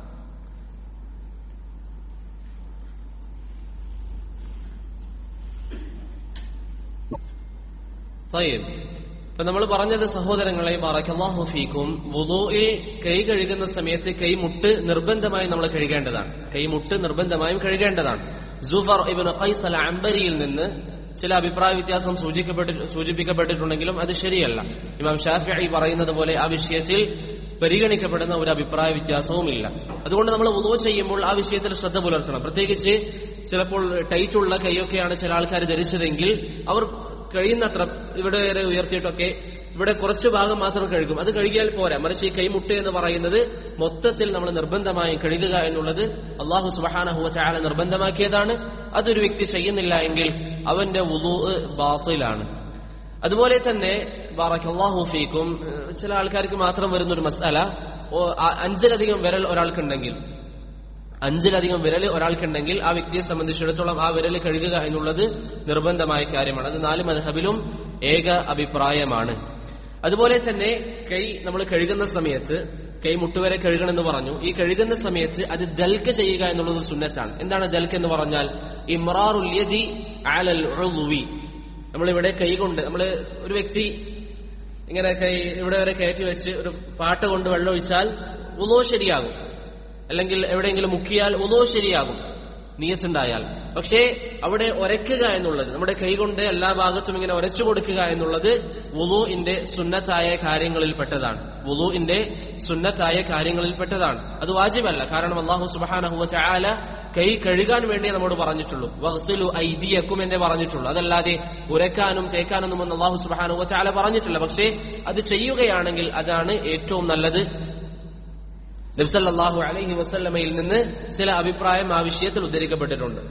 طيب ഇപ്പൊ നമ്മൾ പറഞ്ഞത് സഹോദരങ്ങളെ ബറക്കല്ലാഹു ഫീക്കും വുദൂഇൽ കൈ കഴുകുന്ന സമയത്ത് കൈമുട്ട് നിർബന്ധമായി നമ്മൾ കഴുകേണ്ടതാണ് കൈമുട്ട് നിർബന്ധമായും കഴുകേണ്ടതാണ് ജുഫർ ഇബ്നു ഖൈസ് അൽ അംബരിയിൽ നിന്ന് ചില അഭിപ്രായ വ്യത്യാസം സൂചിക്കപ്പെട്ടി സൂചിപ്പിക്കപ്പെട്ടിട്ടുണ്ടെങ്കിലും അത് ശരിയല്ല ഇമാം ഷാഫിഈ പറയുന്നത് പോലെ ആ വിഷയത്തിൽ പരിഗണിക്കപ്പെടുന്ന ഒരു അഭിപ്രായ വ്യത്യാസവുമില്ല അതുകൊണ്ട് നമ്മൾ വുദൂ ചെയ്യുമ്പോൾ ആ വിഷയത്തിൽ ശ്രദ്ധ പുലർത്തണം പ്രത്യേകിച്ച് ചിലപ്പോൾ ടൈറ്റുള്ള കൈയൊക്കെയാണ് ചില ആൾക്കാർ ധരിച്ചതെങ്കിൽ അവർ കഴിയുന്നത്ര ഇവിടെ വരെ ഉയർത്തിയിട്ടൊക്കെ ഇവിടെ കുറച്ച് ഭാഗം മാത്രം കഴുകും അത് കഴുകിയാൽ പോരാ മറിച്ച് ഈ കൈമുട്ട് എന്ന് പറയുന്നത് മൊത്തത്തിൽ നമ്മൾ നിർബന്ധമായും കഴുകുക എന്നുള്ളത് അള്ളാഹു സുബഹാനഹുവ ചാല നിർബന്ധമാക്കിയതാണ് അതൊരു വ്യക്തി ചെയ്യുന്നില്ല എങ്കിൽ അവന്റെ വുളു ബാത്തിലാണ് അതുപോലെ തന്നെ ബാറക്കല്ലാഹു ഫീക്കും ചില ആൾക്കാർക്ക് മാത്രം വരുന്ന ഒരു മസാല അഞ്ചിലധികം വിരൽ ഒരാൾക്കുണ്ടെങ്കിൽ അഞ്ചിലധികം വിരൽ ഒരാൾക്കുണ്ടെങ്കിൽ ആ വ്യക്തിയെ സംബന്ധിച്ചിടത്തോളം ആ വിരൽ കഴുകുക എന്നുള്ളത് നിർബന്ധമായ കാര്യമാണ് അത് നാല് മധബിലും ഏക അഭിപ്രായമാണ് അതുപോലെ തന്നെ കൈ നമ്മൾ കഴുകുന്ന സമയത്ത് കൈ മുട്ടുവരെ കഴുകണമെന്ന് പറഞ്ഞു ഈ കഴുകുന്ന സമയത്ത് അത് ദൽക്ക് ചെയ്യുക എന്നുള്ളത് സുന്നത്താണ് എന്താണ് ദൽക്ക് എന്ന് പറഞ്ഞാൽ ഇമ്രാറുല്യതി ആലൽ ഉളുവി നമ്മളിവിടെ കൈ കൊണ്ട് നമ്മൾ ഒരു വ്യക്തി ഇങ്ങനെ കൈ ഇവിടെ വരെ കയറ്റി വെച്ച് ഒരു പാട്ട് കൊണ്ട് വെള്ളം ഒഴിച്ചാൽ ഉളോ ശരിയാകും അല്ലെങ്കിൽ എവിടെയെങ്കിലും മുക്കിയാൽ ഉളോ ശരിയാകും നീയച്ചുണ്ടായാൽ പക്ഷേ അവിടെ ഒരക്കുക എന്നുള്ളത് നമ്മുടെ കൈകൊണ്ട് എല്ലാ ഭാഗത്തും ഇങ്ങനെ ഒരച്ചു കൊടുക്കുക എന്നുള്ളത് വുളുവിന്റെ സുന്നത്തായ കാര്യങ്ങളിൽപ്പെട്ടതാണ് വുളുവിന്റെ സുന്നത്തായ കാര്യങ്ങളിൽപ്പെട്ടതാണ് അത് വാജിബല്ല കാരണം അള്ളാഹു സുബാനഹുവ ചാല കൈ കഴുകാൻ വേണ്ടി നമ്മോട് പറഞ്ഞിട്ടുള്ളൂ വഹ്സിലു ഐദിയക്കും എന്നേ പറഞ്ഞിട്ടുള്ളൂ അതല്ലാതെ ഉരക്കാനും തേക്കാനൊന്നും എന്ന് അള്ളാഹു സുബാനുവ ചാല പറഞ്ഞിട്ടില്ല പക്ഷേ അത് ചെയ്യുകയാണെങ്കിൽ അതാണ് ഏറ്റവും നല്ലത് നബ്സല്ലാഹു അലൈഹി വസല്ലമയിൽ നിന്ന് ചില അഭിപ്രായം ആ വിഷയത്തിൽ ഉദ്ധരിക്കപ്പെട്ടിട്ടുണ്ട്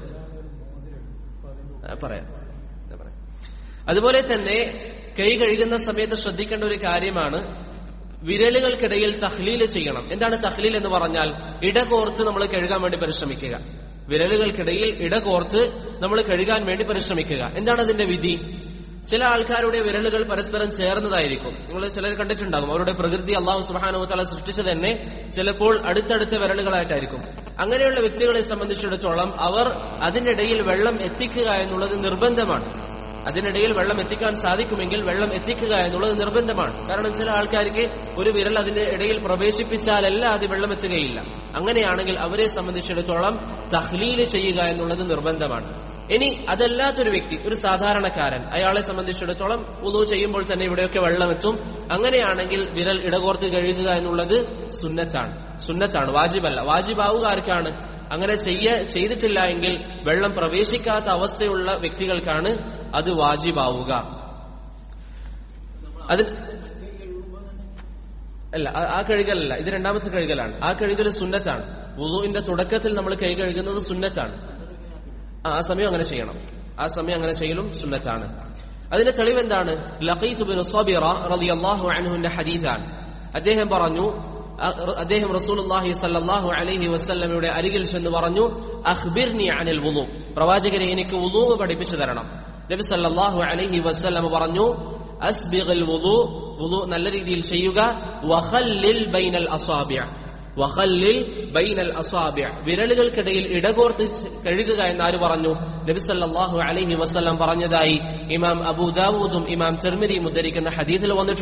പറയാം അതുപോലെ തന്നെ കൈ കഴുകുന്ന സമയത്ത് ശ്രദ്ധിക്കേണ്ട ഒരു കാര്യമാണ് വിരലുകൾക്കിടയിൽ തഹ്ലീൽ ചെയ്യണം എന്താണ് തഹ്ലീൽ എന്ന് പറഞ്ഞാൽ ഇടകോർത്ത് നമ്മൾ കഴുകാൻ വേണ്ടി പരിശ്രമിക്കുക വിരലുകൾക്കിടയിൽ ഇടകോർത്ത് നമ്മൾ കഴുകാൻ വേണ്ടി പരിശ്രമിക്കുക എന്താണ് അതിന്റെ വിധി ചില ആൾക്കാരുടെ വിരലുകൾ പരസ്പരം ചേർന്നതായിരിക്കും നിങ്ങൾ ചിലർ കണ്ടിട്ടുണ്ടാകും അവരുടെ പ്രകൃതി അള്ളാഹു സുബാനു തല സൃഷ്ടിച്ചു തന്നെ ചിലപ്പോൾ അടുത്തടുത്ത വിരലുകളായിട്ടായിരിക്കും അങ്ങനെയുള്ള വ്യക്തികളെ സംബന്ധിച്ചിടത്തോളം അവർ അതിനിടയിൽ വെള്ളം എത്തിക്കുക എന്നുള്ളത് നിർബന്ധമാണ് അതിനിടയിൽ വെള്ളം എത്തിക്കാൻ സാധിക്കുമെങ്കിൽ വെള്ളം എത്തിക്കുക എന്നുള്ളത് നിർബന്ധമാണ് കാരണം ചില ആൾക്കാർക്ക് ഒരു വിരൽ അതിന്റെ ഇടയിൽ പ്രവേശിപ്പിച്ചാലല്ല അത് വെള്ളം എത്തുകയില്ല അങ്ങനെയാണെങ്കിൽ അവരെ സംബന്ധിച്ചിടത്തോളം തഹ്ലീൽ ചെയ്യുക എന്നുള്ളത് നിർബന്ധമാണ് ഇനി അതല്ലാത്തൊരു വ്യക്തി ഒരു സാധാരണക്കാരൻ അയാളെ സംബന്ധിച്ചിടത്തോളം ഉദു ചെയ്യുമ്പോൾ തന്നെ ഇവിടെയൊക്കെ വെള്ളം എത്തും അങ്ങനെയാണെങ്കിൽ വിരൽ ഇടകോർത്ത് കഴുകുക എന്നുള്ളത് സുന്നത്താണ് സുന്നത്താണ് വാജിബല്ല വാജിബാവുക ആർക്കാണ് അങ്ങനെ ചെയ്യ ചെയ്തിട്ടില്ല എങ്കിൽ വെള്ളം പ്രവേശിക്കാത്ത അവസ്ഥയുള്ള വ്യക്തികൾക്കാണ് അത് വാജിബാവുക അത് അല്ല ആ കഴുകലല്ല ഇത് രണ്ടാമത്തെ കഴുകലാണ് ആ കഴുകൽ സുന്നത്താണ് വുളുവിന്റെ തുടക്കത്തിൽ നമ്മൾ കൈ കഴുകുന്നത് സുന്നത്താണ് ആ സമയം അങ്ങനെ ചെയ്യണം ആ സമയം അങ്ങനെ ചെയ്യലും സുന്നത്താണ് അതിന്റെ തെളിവ് എന്താണ് ലഖീത്തുബിൻ സബിറ റളിയല്ലാഹു അൻഹുവിന്റെ ഹദീസാണ് അദ്ദേഹം പറഞ്ഞു അദ്ദേഹം റസൂലുള്ളാഹി സല്ലല്ലാഹു അലൈഹി വസല്ലമയുടെ അരികിൽ ചെന്ന് പറഞ്ഞു അഖ്ബിർനി അനിൽ വുളു പ്രവാചകരെ എനിക്ക് വുളു പഠിപ്പിച്ചു തരണം നബി സല്ലല്ലാഹു അലൈഹി വസല്ലമ പറഞ്ഞു അസ്ബിഗൽ വുളു വുളു നല്ല രീതിയിൽ ചെയ്യുക വഖല്ലിൽ ബൈനൽ അസാബിഅ വഖല്ലിൽ ബൈനൽ അസാബിഅ വിരലുകൾക്കിടയിൽ ഇടകോർത്ത് കഴുകുക എന്നാര് പറഞ്ഞു നബി സല്ലല്ലാഹു അലൈഹി വസല്ലം പറഞ്ഞതായി ഇമാം അബൂ ദാവൂദും ഇമാം തിർമിദിയും ഉദ്ധരിക്കുന്ന ഹദീസിൽ വന്നിട്ടുണ്ട്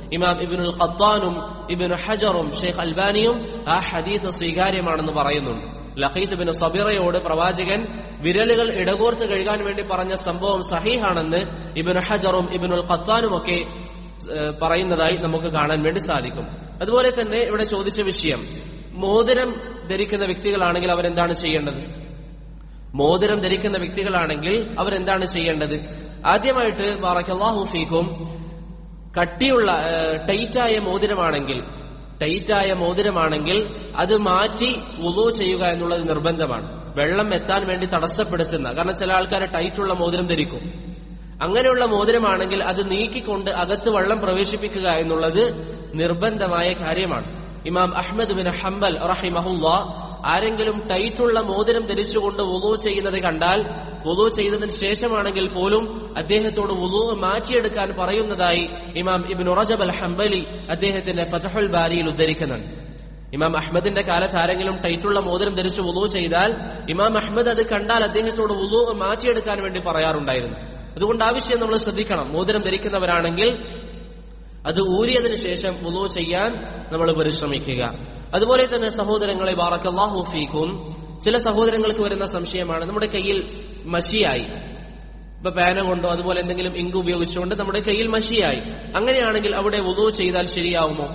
ഇമാം ഇബിനുൽ ഖത്താനും ഇബിനു ഹജറും ഷെയ്ഖ് അൽബാനിയും ആ ഹദീസ് സ്വീകാര്യമാണെന്ന് പറയുന്നുണ്ട് ലഖീത്ത് ബിൻ സബിറയോട് പ്രവാചകൻ വിരലുകൾ ഇടകോർത്ത് കഴുകാൻ വേണ്ടി പറഞ്ഞ സംഭവം സഹീഹാണെന്ന് ഇബിനു ഹജറും ഇബിനുൽ ഖത്താനും ഒക്കെ ഏഹ്, പറയുന്നതായി നമുക്ക് കാണാൻ വേണ്ടി സാധിക്കും അതുപോലെ തന്നെ ഇവിടെ ചോദിച്ച വിഷയം മോതിരം ധരിക്കുന്ന വ്യക്തികളാണെങ്കിൽ അവരെന്താണ് ചെയ്യേണ്ടത് മോതിരം ധരിക്കുന്ന വ്യക്തികളാണെങ്കിൽ അവരെന്താണ് ചെയ്യേണ്ടത് ആദ്യമായിട്ട് ബാറക്കല്ലാഹു ഫീക്കും കട്ടിയുള്ള ഏഹ്, ടൈറ്റായ മോതിരമാണെങ്കിൽ ടൈറ്റായ മോതിരമാണെങ്കിൽ അത് മാറ്റി വുളു ചെയ്യുക എന്നുള്ളത് നിർബന്ധമാണ് വെള്ളം എത്താൻ വേണ്ടി തടസ്സപ്പെടുത്തുന്ന കാരണം ചില ആൾക്കാർ ടൈറ്റുള്ള മോതിരം ധരിക്കും അങ്ങനെയുള്ള മോതിരമാണെങ്കിൽ അത് നീക്കിക്കൊണ്ട് അകത്ത് വെള്ളം പ്രവേശിപ്പിക്കുക എന്നുള്ളത് നിർബന്ധമായ കാര്യമാണ് ഇമാം അഹ്മദ് ബിൻ ഹംബൽ റഹിമഹുല്ല ആരെങ്കിലും ടൈറ്റുള്ള മോതിരം ധരിച്ചുകൊണ്ട് വുളു ചെയ്യുന്നത് കണ്ടാൽ വുളു ചെയ്തതിന് ശേഷമാണെങ്കിൽ പോലും അദ്ദേഹത്തോട് വുളു മാറ്റിയെടുക്കാൻ പറയുന്നതായി ഇമാം ഇബിൻ റജബ് അൽ ഹംബലി അദ്ദേഹത്തിന്റെ ഫതഹുൽ ബാരിയിൽ ഉദ്ധരിക്കുന്നുണ്ട് ഇമാം അഹമ്മദിന്റെ കാലത്ത് ആരെങ്കിലും ടൈറ്റുള്ള മോതിരം ധരിച്ച് വുളു ചെയ്താൽ ഇമാം അഹമ്മദ് അത് കണ്ടാൽ അദ്ദേഹത്തോട് വുളു മാറ്റിയെടുക്കാൻ വേണ്ടി പറയാറുണ്ടായിരുന്നു അതുകൊണ്ട് ആ വിഷയം നമ്മൾ ശ്രദ്ധിക്കണം മോതിരം ധരിക്കുന്നവരാണെങ്കിൽ അത് ഊരിയതിനു ശേഷം വുളു ചെയ്യാൻ നമ്മൾ പരിശ്രമിക്കുക അതുപോലെ തന്നെ സഹോദരങ്ങളെ ബാറക്കല്ലാഹു ഫീക്കും ചില സഹോദരങ്ങൾക്ക് വരുന്ന സംശയമാണ് നമ്മുടെ കയ്യിൽ മഷിയായി ഇപ്പൊ പേന കൊണ്ടോ അതുപോലെ എന്തെങ്കിലും ഇങ്ക് ഉപയോഗിച്ചുകൊണ്ട് നമ്മുടെ കയ്യിൽ മഷിയായി അങ്ങനെയാണെങ്കിൽ അവിടെ വുളു ചെയ്താൽ ശരിയാവുമോ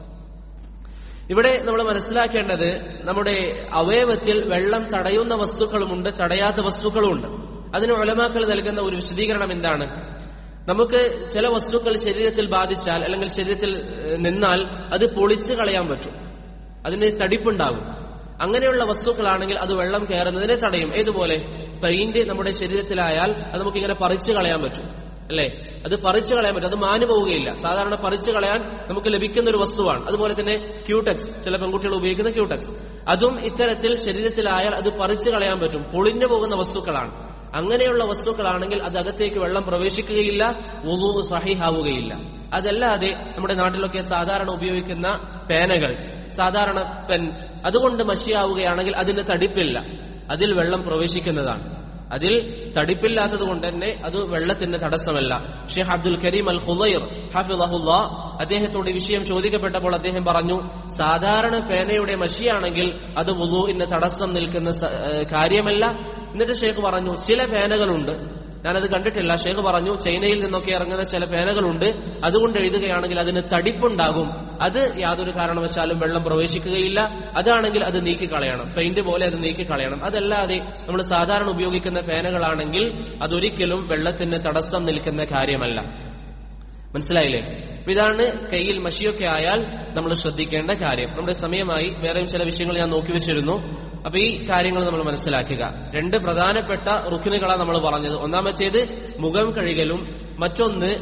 ഇവിടെ നമ്മൾ മനസ്സിലാക്കേണ്ടത് നമ്മുടെ അവയവത്തിൽ വെള്ളം തടയുന്ന വസ്തുക്കളുമുണ്ട് തടയാത്ത വസ്തുക്കളുമുണ്ട് അതിന് ഒലമാക്കൾ നൽകുന്ന ഒരു വിശദീകരണം എന്താണ് നമുക്ക് ചില വസ്തുക്കൾ ശരീരത്തിൽ ബാധിച്ചാൽ അല്ലെങ്കിൽ ശരീരത്തിൽ ഏഹ്, നിന്നാൽ അത് പൊളിച്ചു കളയാൻ പറ്റും അതിന് തടിപ്പുണ്ടാകും അങ്ങനെയുള്ള വസ്തുക്കളാണെങ്കിൽ അത് വെള്ളം കയറുന്നതിനെ തടയും ഏതുപോലെ പെയിന്റ് നമ്മുടെ ശരീരത്തിലായാൽ അത് നമുക്ക് ഇങ്ങനെ പറിച്ചു കളയാൻ പറ്റും അല്ലേ അത് പറിച്ചു കളയാൻ പറ്റും അത് മാഞ്ഞു പോവുകയില്ല സാധാരണ പറിച്ചു കളയാൻ നമുക്ക് ലഭിക്കുന്ന ഒരു വസ്തുവാണ് അതുപോലെ തന്നെ ക്യൂടെക്സ് ചില പെൺകുട്ടികൾ ഉപയോഗിക്കുന്ന ക്യൂടെക്സ് അതും ഇത്തരത്തിൽ ശരീരത്തിലായാൽ അത് പറിച്ചു കളയാൻ പറ്റും പൊളിഞ്ഞു പോകുന്ന വസ്തുക്കളാണ് അങ്ങനെയുള്ള വസ്തുക്കളാണെങ്കിൽ അത് അകത്തേക്ക് വെള്ളം പ്രവേശിക്കുകയില്ല വുളു സഹിഹാവുകയില്ല അതല്ലാതെ നമ്മുടെ നാട്ടിലൊക്കെ സാധാരണ ഉപയോഗിക്കുന്ന പേനകൾ സാധാരണ പെൻ അതുകൊണ്ട് മഷിയാവുകയാണെങ്കിൽ അതിന് തടിപ്പില്ല അതിൽ വെള്ളം പ്രവേശിക്കുന്നതാണ് അതിൽ തടിപ്പില്ലാത്തത് കൊണ്ട് തന്നെ അത് വെള്ളത്തിന്റെ തടസ്സമല്ല ഷെയ്ഖ് അബ്ദുൽ കരീം അൽ ഹുലൈർ ഹാഫിദഹുല്ല അദ്ദേഹത്തോട് ഈ വിഷയം ചോദിക്കപ്പെട്ടപ്പോൾ അദ്ദേഹം പറഞ്ഞു സാധാരണ പേനയുടെ മഷിയാണെങ്കിൽ അത് വുളുവിന് തടസ്സം നിൽക്കുന്ന സ- ഏഹ് കാര്യമല്ല എന്നിട്ട് ഷെയ്ഖ് പറഞ്ഞു ചില പേനകളുണ്ട് ഞാനത് കണ്ടിട്ടില്ല ഷെയ്ഖ് പറഞ്ഞു ചൈനയിൽ നിന്നൊക്കെ ഇറങ്ങുന്ന ചില പേനകളുണ്ട് അതുകൊണ്ട് എഴുതുകയാണെങ്കിൽ അതിന് തടിപ്പുണ്ടാകും അത് യാതൊരു കാരണവശാലും വെള്ളം പ്രവേശിക്കുകയില്ല അതാണെങ്കിൽ അത് നീക്കിക്കളയണം പെയിന്റ് പോലെ അത് നീക്കിക്കളയണം അതല്ലാതെ നമ്മൾ സാധാരണ ഉപയോഗിക്കുന്ന പേനകളാണെങ്കിൽ അതൊരിക്കലും വെള്ളത്തിന് തടസ്സം നിൽക്കുന്ന കാര്യമല്ല മനസ്സിലായില്ലേ അപ്പൊ ഇതാണ് കയ്യിൽ മഷിയൊക്കെ ആയാൽ നമ്മൾ ശ്രദ്ധിക്കേണ്ട കാര്യം നമ്മുടെ സമയമായി വേറെയും ചില വിഷയങ്ങൾ ഞാൻ നോക്കി വെച്ചിരുന്നു അപ്പൊ ഈ കാര്യങ്ങൾ നമ്മൾ മനസ്സിലാക്കുക രണ്ട് പ്രധാനപ്പെട്ട റുക്കിനുകളാണ് നമ്മൾ പറഞ്ഞത് ഒന്നാമത്തേത് മുഖം കഴുകലും മറ്റൊന്ന്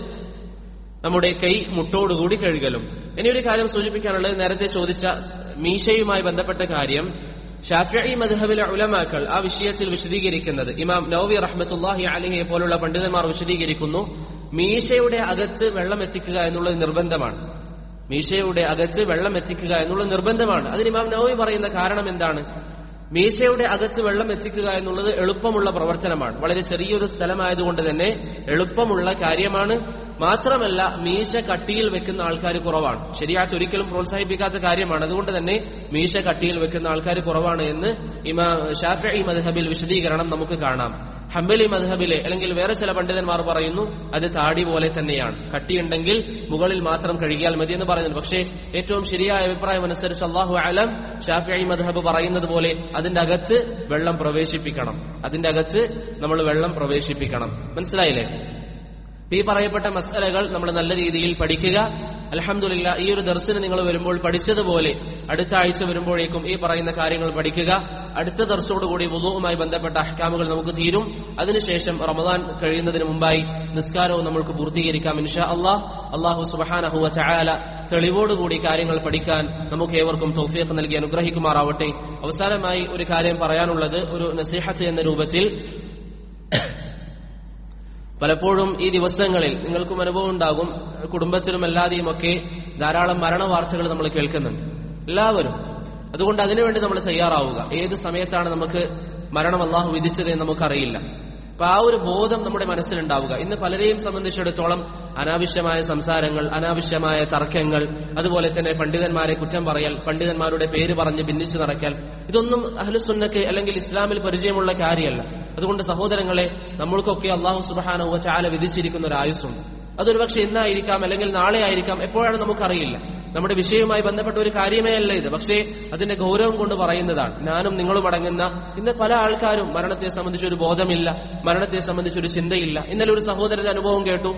നമ്മുടെ കൈ മുട്ടോടുകൂടി കഴുകലും ഇനി ഒരു കാര്യം സൂചിപ്പിക്കാനുള്ളത് നേരത്തെ ചോദിച്ച മീശയുമായി ബന്ധപ്പെട്ട കാര്യം ഷാഫിഈ മദ്ഹബിലെ ഉലമാക്കൾ ആ വിഷയത്തിൽ വിശദീകരിക്കുന്നത് ഇമാം നവവി റഹ്മത്തുല്ലാഹി അലിഹിയെ പോലുള്ള പണ്ഡിതന്മാർ വിശദീകരിക്കുന്നു മീശയുടെ അകത്ത് വെള്ളം എത്തിക്കുക എന്നുള്ളത് നിർബന്ധമാണ് മീശയുടെ അകത്ത് വെള്ളം എത്തിക്കുക എന്നുള്ളത് നിർബന്ധമാണ് അതിന് ഇമാം നവവി പറയുന്ന കാരണം എന്താണ് മീശയുടെ അകത്ത് വെള്ളം എത്തിക്കുക എന്നുള്ളത് എളുപ്പമുള്ള പ്രവർത്തനമാണ് വളരെ ചെറിയൊരു സ്ഥലമായതുകൊണ്ട് തന്നെ എളുപ്പമുള്ള കാര്യമാണ് മാത്രമല്ല മീശ കട്ടിയിൽ വെക്കുന്ന ആൾക്കാർ കുറവാണ് ശരിയായിട്ട് ഒരിക്കലും പ്രോത്സാഹിപ്പിക്കാത്ത കാര്യമാണ് അതുകൊണ്ട് തന്നെ മീശ കട്ടിയിൽ വെക്കുന്ന ആൾക്കാർ കുറവാണ് എന്ന് ഇമാ ഷാഫി മദ്ഹബിൽ വിശദീകരണം നമുക്ക് കാണാം ഹംബലി മദ്ഹബിലെ അല്ലെങ്കിൽ വേറെ ചില പണ്ഡിതന്മാർ പറയുന്നു അത് താടി പോലെ തന്നെയാണ് കട്ടിയുണ്ടെങ്കിൽ മുകളിൽ മാത്രം കഴുകിയാൽ മതി എന്ന് പറയുന്നു പക്ഷേ ഏറ്റവും ശരിയായ അഭിപ്രായം അനുസരിച്ച് അള്ളാഹു അലം ഷാഫി മദ്ഹബ് പറയുന്നത് പോലെ അതിന്റെ അകത്ത് വെള്ളം പ്രവേശിപ്പിക്കണം അതിന്റെ അകത്ത് നമ്മൾ വെള്ളം പ്രവേശിപ്പിക്കണം മനസ്സിലായില്ലേ ഈ പറയപ്പെട്ട മസലകൾ നമ്മൾ നല്ല രീതിയിൽ പഠിക്കുക അലഹമില്ല ഈ ഒരു ദർശനം നിങ്ങൾ വരുമ്പോൾ പഠിച്ചതുപോലെ അടുത്ത ആഴ്ച വരുമ്പോഴേക്കും ഈ പറയുന്ന കാര്യങ്ങൾ പഠിക്കുക അടുത്ത ദർശോടുകൂടി വുളുവുമായി ബന്ധപ്പെട്ട അഹ്കാമുകൾ നമുക്ക് തീരും അതിനുശേഷം റമദാൻ കഴിയുന്നതിന് മുമ്പായി നിസ്കാരവും നമ്മൾക്ക് പൂർത്തീകരിക്കാം ഇൻഷാ അള്ളാഹ് അള്ളാഹു സുബഹാനഹുവ ചായാല തെളിവോടുകൂടി കാര്യങ്ങൾ പഠിക്കാൻ നമുക്ക് ഏവർക്കും തൗഫീഖ് നൽകി അനുഗ്രഹിക്കുമാറാവട്ടെ അവസാനമായി ഒരു കാര്യം പറയാനുള്ളത് ഒരു നസീഹത്ത് എന്ന രൂപത്തിൽ പലപ്പോഴും ഈ ദിവസങ്ങളിൽ നിങ്ങൾക്കും അനുഭവം ഉണ്ടാകും കുടുംബത്തിലും അല്ലാതെയും ഒക്കെ ധാരാളം മരണവാർത്തകൾ നമ്മൾ കേൾക്കുന്നുണ്ട് എല്ലാവരും അതുകൊണ്ട് അതിനുവേണ്ടി നമ്മൾ തയ്യാറാവുക ഏത് സമയത്താണ് നമുക്ക് മരണം അള്ളാഹു വിധിച്ചത് എന്ന് നമുക്കറിയില്ല അപ്പൊ ആ ഒരു ബോധം നമ്മുടെ മനസ്സിലുണ്ടാവുക ഇന്ന് പലരെയും സംബന്ധിച്ചിടത്തോളം അനാവശ്യമായ സംസാരങ്ങൾ അനാവശ്യമായ തർക്കങ്ങൾ അതുപോലെ തന്നെ പണ്ഡിതന്മാരെ കുറ്റം പറയൽ പണ്ഡിതന്മാരുടെ പേര് പറഞ്ഞ് ഭിന്നിച്ചു നടക്കൽ ഇതൊന്നും അഹ്ലുസുന്നക്ക് അല്ലെങ്കിൽ ഇസ്ലാമിൽ പരിചയമുള്ള കാര്യമല്ല അതുകൊണ്ട് സഹോദരങ്ങളെ നമ്മൾക്കൊക്കെ അള്ളാഹു സുബാന ചാല വിധിച്ചിരിക്കുന്ന ഒരു ആയുസ്സുണ്ട് അതൊരു പക്ഷെ ഇന്നായിരിക്കാം അല്ലെങ്കിൽ നാളെ ആയിരിക്കാം എപ്പോഴാണ് നമുക്കറിയില്ല നമ്മുടെ വിഷയവുമായി ബന്ധപ്പെട്ട ഒരു കാര്യമേ അല്ല ഇത് പക്ഷേ അതിന്റെ ഗൗരവം കൊണ്ട് പറയുന്നതാണ് ഞാനും നിങ്ങളും അടങ്ങുന്ന ഇന്ന് പല ആൾക്കാരും മരണത്തെ സംബന്ധിച്ചൊരു ബോധമില്ല മരണത്തെ സംബന്ധിച്ചൊരു ചിന്തയില്ല ഇന്നലെ ഒരു സഹോദരന്റെ അനുഭവം കേട്ടു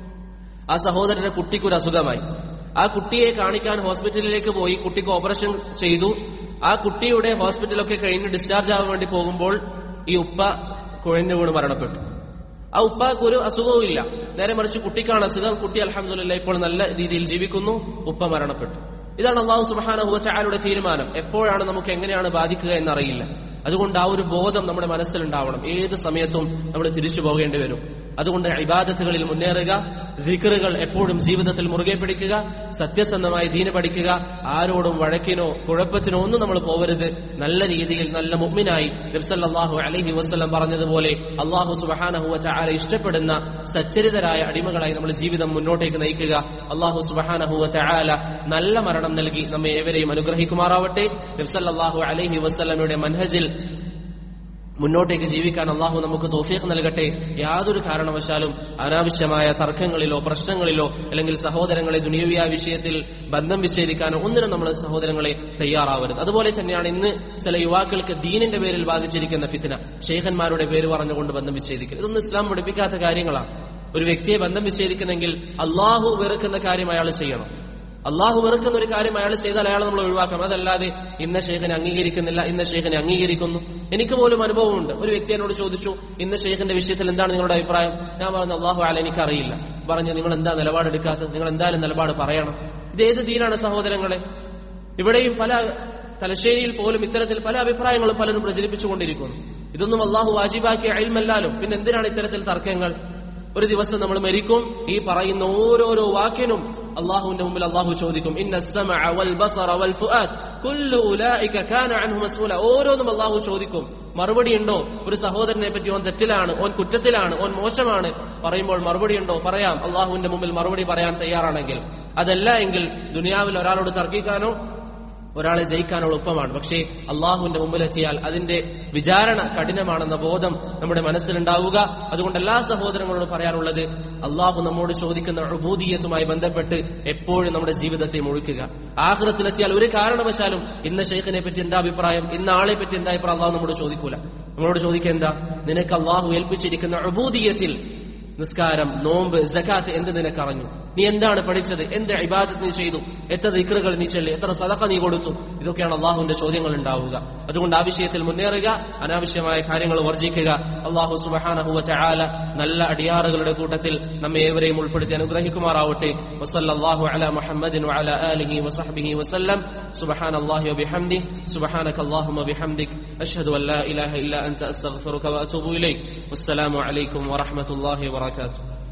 ആ സഹോദരന്റെ കുട്ടിക്കൊരു അസുഖമായി ആ കുട്ടിയെ കാണിക്കാൻ ഹോസ്പിറ്റലിലേക്ക് പോയി കുട്ടിക്ക് ഓപ്പറേഷൻ ചെയ്തു ആ കുട്ടിയുടെ ഹോസ്പിറ്റലൊക്കെ കഴിഞ്ഞ് ഡിസ്ചാർജ് ആവാൻ വേണ്ടി പോകുമ്പോൾ ഈ ഉപ്പ കുഴഞ്ഞു വീണ് മരണപ്പെട്ടു ആ ഉപ്പാക്ക് ഒരു അസുഖവും ഇല്ല നേരെ മറിച്ച് കുട്ടിക്കാണ് അസുഖം കുട്ടി അലഹമുല്ല ഇപ്പോൾ നല്ല രീതിയിൽ ജീവിക്കുന്നു ഉപ്പ മരണപ്പെട്ടു ഇതാണ് അള്ളാഹു സുബാനഹുവച്ചാരുടെ തീരുമാനം എപ്പോഴാണ് നമുക്ക് എങ്ങനെയാണ് ബാധിക്കുക എന്നറിയില്ല അതുകൊണ്ട് ആ ഒരു ബോധം നമ്മുടെ മനസ്സിലുണ്ടാവണം ഏത് സമയത്തും നമ്മൾ തിരിച്ചു പോകേണ്ടി വരും അതുകൊണ്ട് ഇബാദത്തുകളിൽ മുന്നേറുക ദിക്കറുകൾ എപ്പോഴും ജീവിതത്തിൽ മുറുകെ പിടിക്കുക സത്യസന്ധമായി ദീന പഠിക്കുക ആരോടും വഴക്കിനോ കുഴപ്പത്തിനോ ഒന്നും നമ്മൾ പോവരുത് നല്ല രീതിയിൽ നല്ല മുമ്മിനായി നബ്സല്ലാഹു അലഹി വസ്ലം പറഞ്ഞതുപോലെ അള്ളാഹു സുബഹാനഹുവ ചാല ഇഷ്ടപ്പെടുന്ന സച്ചരിതരായ അടിമകളായി നമ്മൾ ജീവിതം മുന്നോട്ടേക്ക് നയിക്കുക അള്ളാഹു സുബഹാനഹുവ ചാല നല്ല മരണം നൽകി നമ്മെ ഏവരെയും അനുഗ്രഹിക്കുമാറാവട്ടെ നബ്സല്ലാഹു അലഹി വസ്ലമയുടെ മൻഹജിൽ മുന്നോട്ടേക്ക് ജീവിക്കാൻ അള്ളാഹു നമുക്ക് തോഫീഖ് നൽകട്ടെ യാതൊരു കാരണവശാലും അനാവശ്യമായ തർക്കങ്ങളിലോ പ്രശ്നങ്ങളിലോ അല്ലെങ്കിൽ സഹോദരങ്ങളെ ദുനിയവിയ വിഷയത്തിൽ ബന്ധം വിച്ഛേദിക്കാനോ ഒന്നിനും നമ്മൾ സഹോദരങ്ങളെ തയ്യാറാവരുത് അതുപോലെ തന്നെയാണ് ഇന്ന് ചില യുവാക്കൾക്ക് ദീനിന്റെ പേരിൽ ബാധിച്ചിരിക്കുന്ന ഫിത്തിന ഷെയ്ഖന്മാരുടെ പേര് പറഞ്ഞുകൊണ്ട് ബന്ധം വിച്ഛേദിക്കൽ ഇതൊന്നും ഇസ്ലാം പഠിപ്പിക്കാത്ത കാര്യങ്ങളാണ് ഒരു വ്യക്തിയെ ബന്ധം വിച്ഛേദിക്കുന്നെങ്കിൽ അള്ളാഹു വെറുക്കുന്ന കാര്യം അയാൾ ചെയ്യണം അള്ളാഹു വെറുക്കുന്ന ഒരു കാര്യം അയാൾ ചെയ്താൽ അയാൾ നമ്മൾ ഒഴിവാക്കണം അതല്ലാതെ ഇന്ന ഷെയ്ഖിനെ അംഗീകരിക്കുന്നില്ല ഇന്ന ഷെയ്ഖിനെ അംഗീകരിക്കുന്നു എനിക്ക് പോലും അനുഭവമുണ്ട് ഒരു വ്യക്തി എന്നോട് ചോദിച്ചു ഇന്ന ഷെയ്ഖിന്റെ വിഷയത്തിൽ എന്താണ് നിങ്ങളുടെ അഭിപ്രായം ഞാൻ പറഞ്ഞു അള്ളാഹു ആല എനിക്കറിയില്ല പറഞ്ഞു നിങ്ങൾ എന്താ നിലപാടെടുക്കാത്തത് നിങ്ങൾ എന്തായാലും നിലപാട് പറയണം ഇത് ഏത് ദീനാണ് സഹോദരങ്ങളെ ഇവിടെയും പല തലശ്ശേരിയിൽ പോലും ഇത്തരത്തിൽ പല അഭിപ്രായങ്ങളും പലരും പ്രചരിപ്പിച്ചുകൊണ്ടിരിക്കുന്നു ഇതൊന്നും അള്ളാഹു വാജിബാക്കിയ അയൽമല്ലാലും പിന്നെ എന്തിനാണ് ഇത്തരത്തിൽ തർക്കങ്ങൾ ഒരു ദിവസം നമ്മൾ മരിക്കും ഈ പറയുന്ന ഓരോരോ വാക്കിനും അള്ളാഹുവിന്റെ മുമ്പിൽ അള്ളാഹു ചോദിക്കും ഇന്ന السمع والبصر والفؤاد كل اولئك كان عنه مسؤولا ഓരോന്നും അള്ളാഹു ചോദിക്കും മറുപടി ഉണ്ടോ ഒരു സഹോദരനെ പറ്റി ഓൻ തെറ്റിലാണ് ഓൻ കുറ്റത്തിലാണ് ഓൻ മോശമാണ് പറയുമ്പോൾ മറുപടി ഉണ്ടോ പറയാം അള്ളാഹുവിന്റെ മുമ്പിൽ മറുപടി പറയാൻ തയ്യാറാണെങ്കിൽ അതല്ല എങ്കിൽ ദുനിയാവിൽ ഒരാളോട് തർക്കിക്കാനോ ഒരാളെ ജയിക്കാൻ എളുപ്പമാണ് പക്ഷേ അള്ളാഹുവിന്റെ മുമ്പിലെത്തിയാൽ അതിന്റെ വിചാരണ കഠിനമാണെന്ന ബോധം നമ്മുടെ മനസ്സിലുണ്ടാവുക അതുകൊണ്ട് എല്ലാ സഹോദരങ്ങളോടും പറയാനുള്ളത് അള്ളാഹു നമ്മോട് ചോദിക്കുന്ന ഉബൂദീയത്തുമായി ബന്ധപ്പെട്ട് എപ്പോഴും നമ്മുടെ ജീവിതത്തെ മുഴുക്കുക ആഹ്റത്തിലെത്തിയാൽ ഒരു കാരണവശാലും ഇന്ന ഷെയ്ഖിനെ പറ്റി എന്താ അഭിപ്രായം ഇന്ന ആളെ പറ്റി എന്താ അഭിപ്രായം അള്ളാഹു നമ്മോട് ചോദിക്കൂല നമ്മളോട് ചോദിക്കുക എന്താ നിനക്ക് അള്ളാഹു ഏൽപ്പിച്ചിരിക്കുന്ന ഉബൂദീയത്തിൽ നിസ്കാരം നോമ്പ് ജക്കാത്ത് എന്ത് നിനക്കറിഞ്ഞു നീ എന്താണ് പഠിച്ചത് എന്ത് ഇബാദത്ത് നീ ചെയ്തു എത്ര ദിക്റുകൾ നീ ചൊല്ലി എത്ര സദക്ക നീ കൊടുത്തു ഇതൊക്കെയാണ് അള്ളാഹുവിന്റെ ചോദ്യങ്ങൾ ഉണ്ടാവുക അതുകൊണ്ട് ആ വിഷയത്തിൽ മുന്നേറുക അനാവശ്യമായ കാര്യങ്ങൾ വർജിക്കുക അള്ളാഹു സുബഹാനഹുവ ചാല നല്ല അടിയാറുകളുടെ കൂട്ടത്തിൽ നമ്മെ ഏവരെയും ഉൾപ്പെടുത്തി അനുഗ്രഹിക്കുമാറാവട്ടെ വസല്ലല്ലാഹു അല മുഹമ്മദിൻ വഅല ആലിഹി വസഹ്ബിഹി വസല്ലം സുബ്ഹാന അല്ലാഹി വബിഹംദി സുബ്ഹാനക അല്ലാഹുമ്മ ബിഹംദിക് അഷ്ഹദു അൻ ലാ ഇലാഹ ഇല്ല അൻത അസ്തഗ്ഫിറുക വഅതൂബു ഇലൈക് വസ്സലാമു അലൈക്കും വറഹ്മത്തുള്ളാഹി വബറകാതുഹു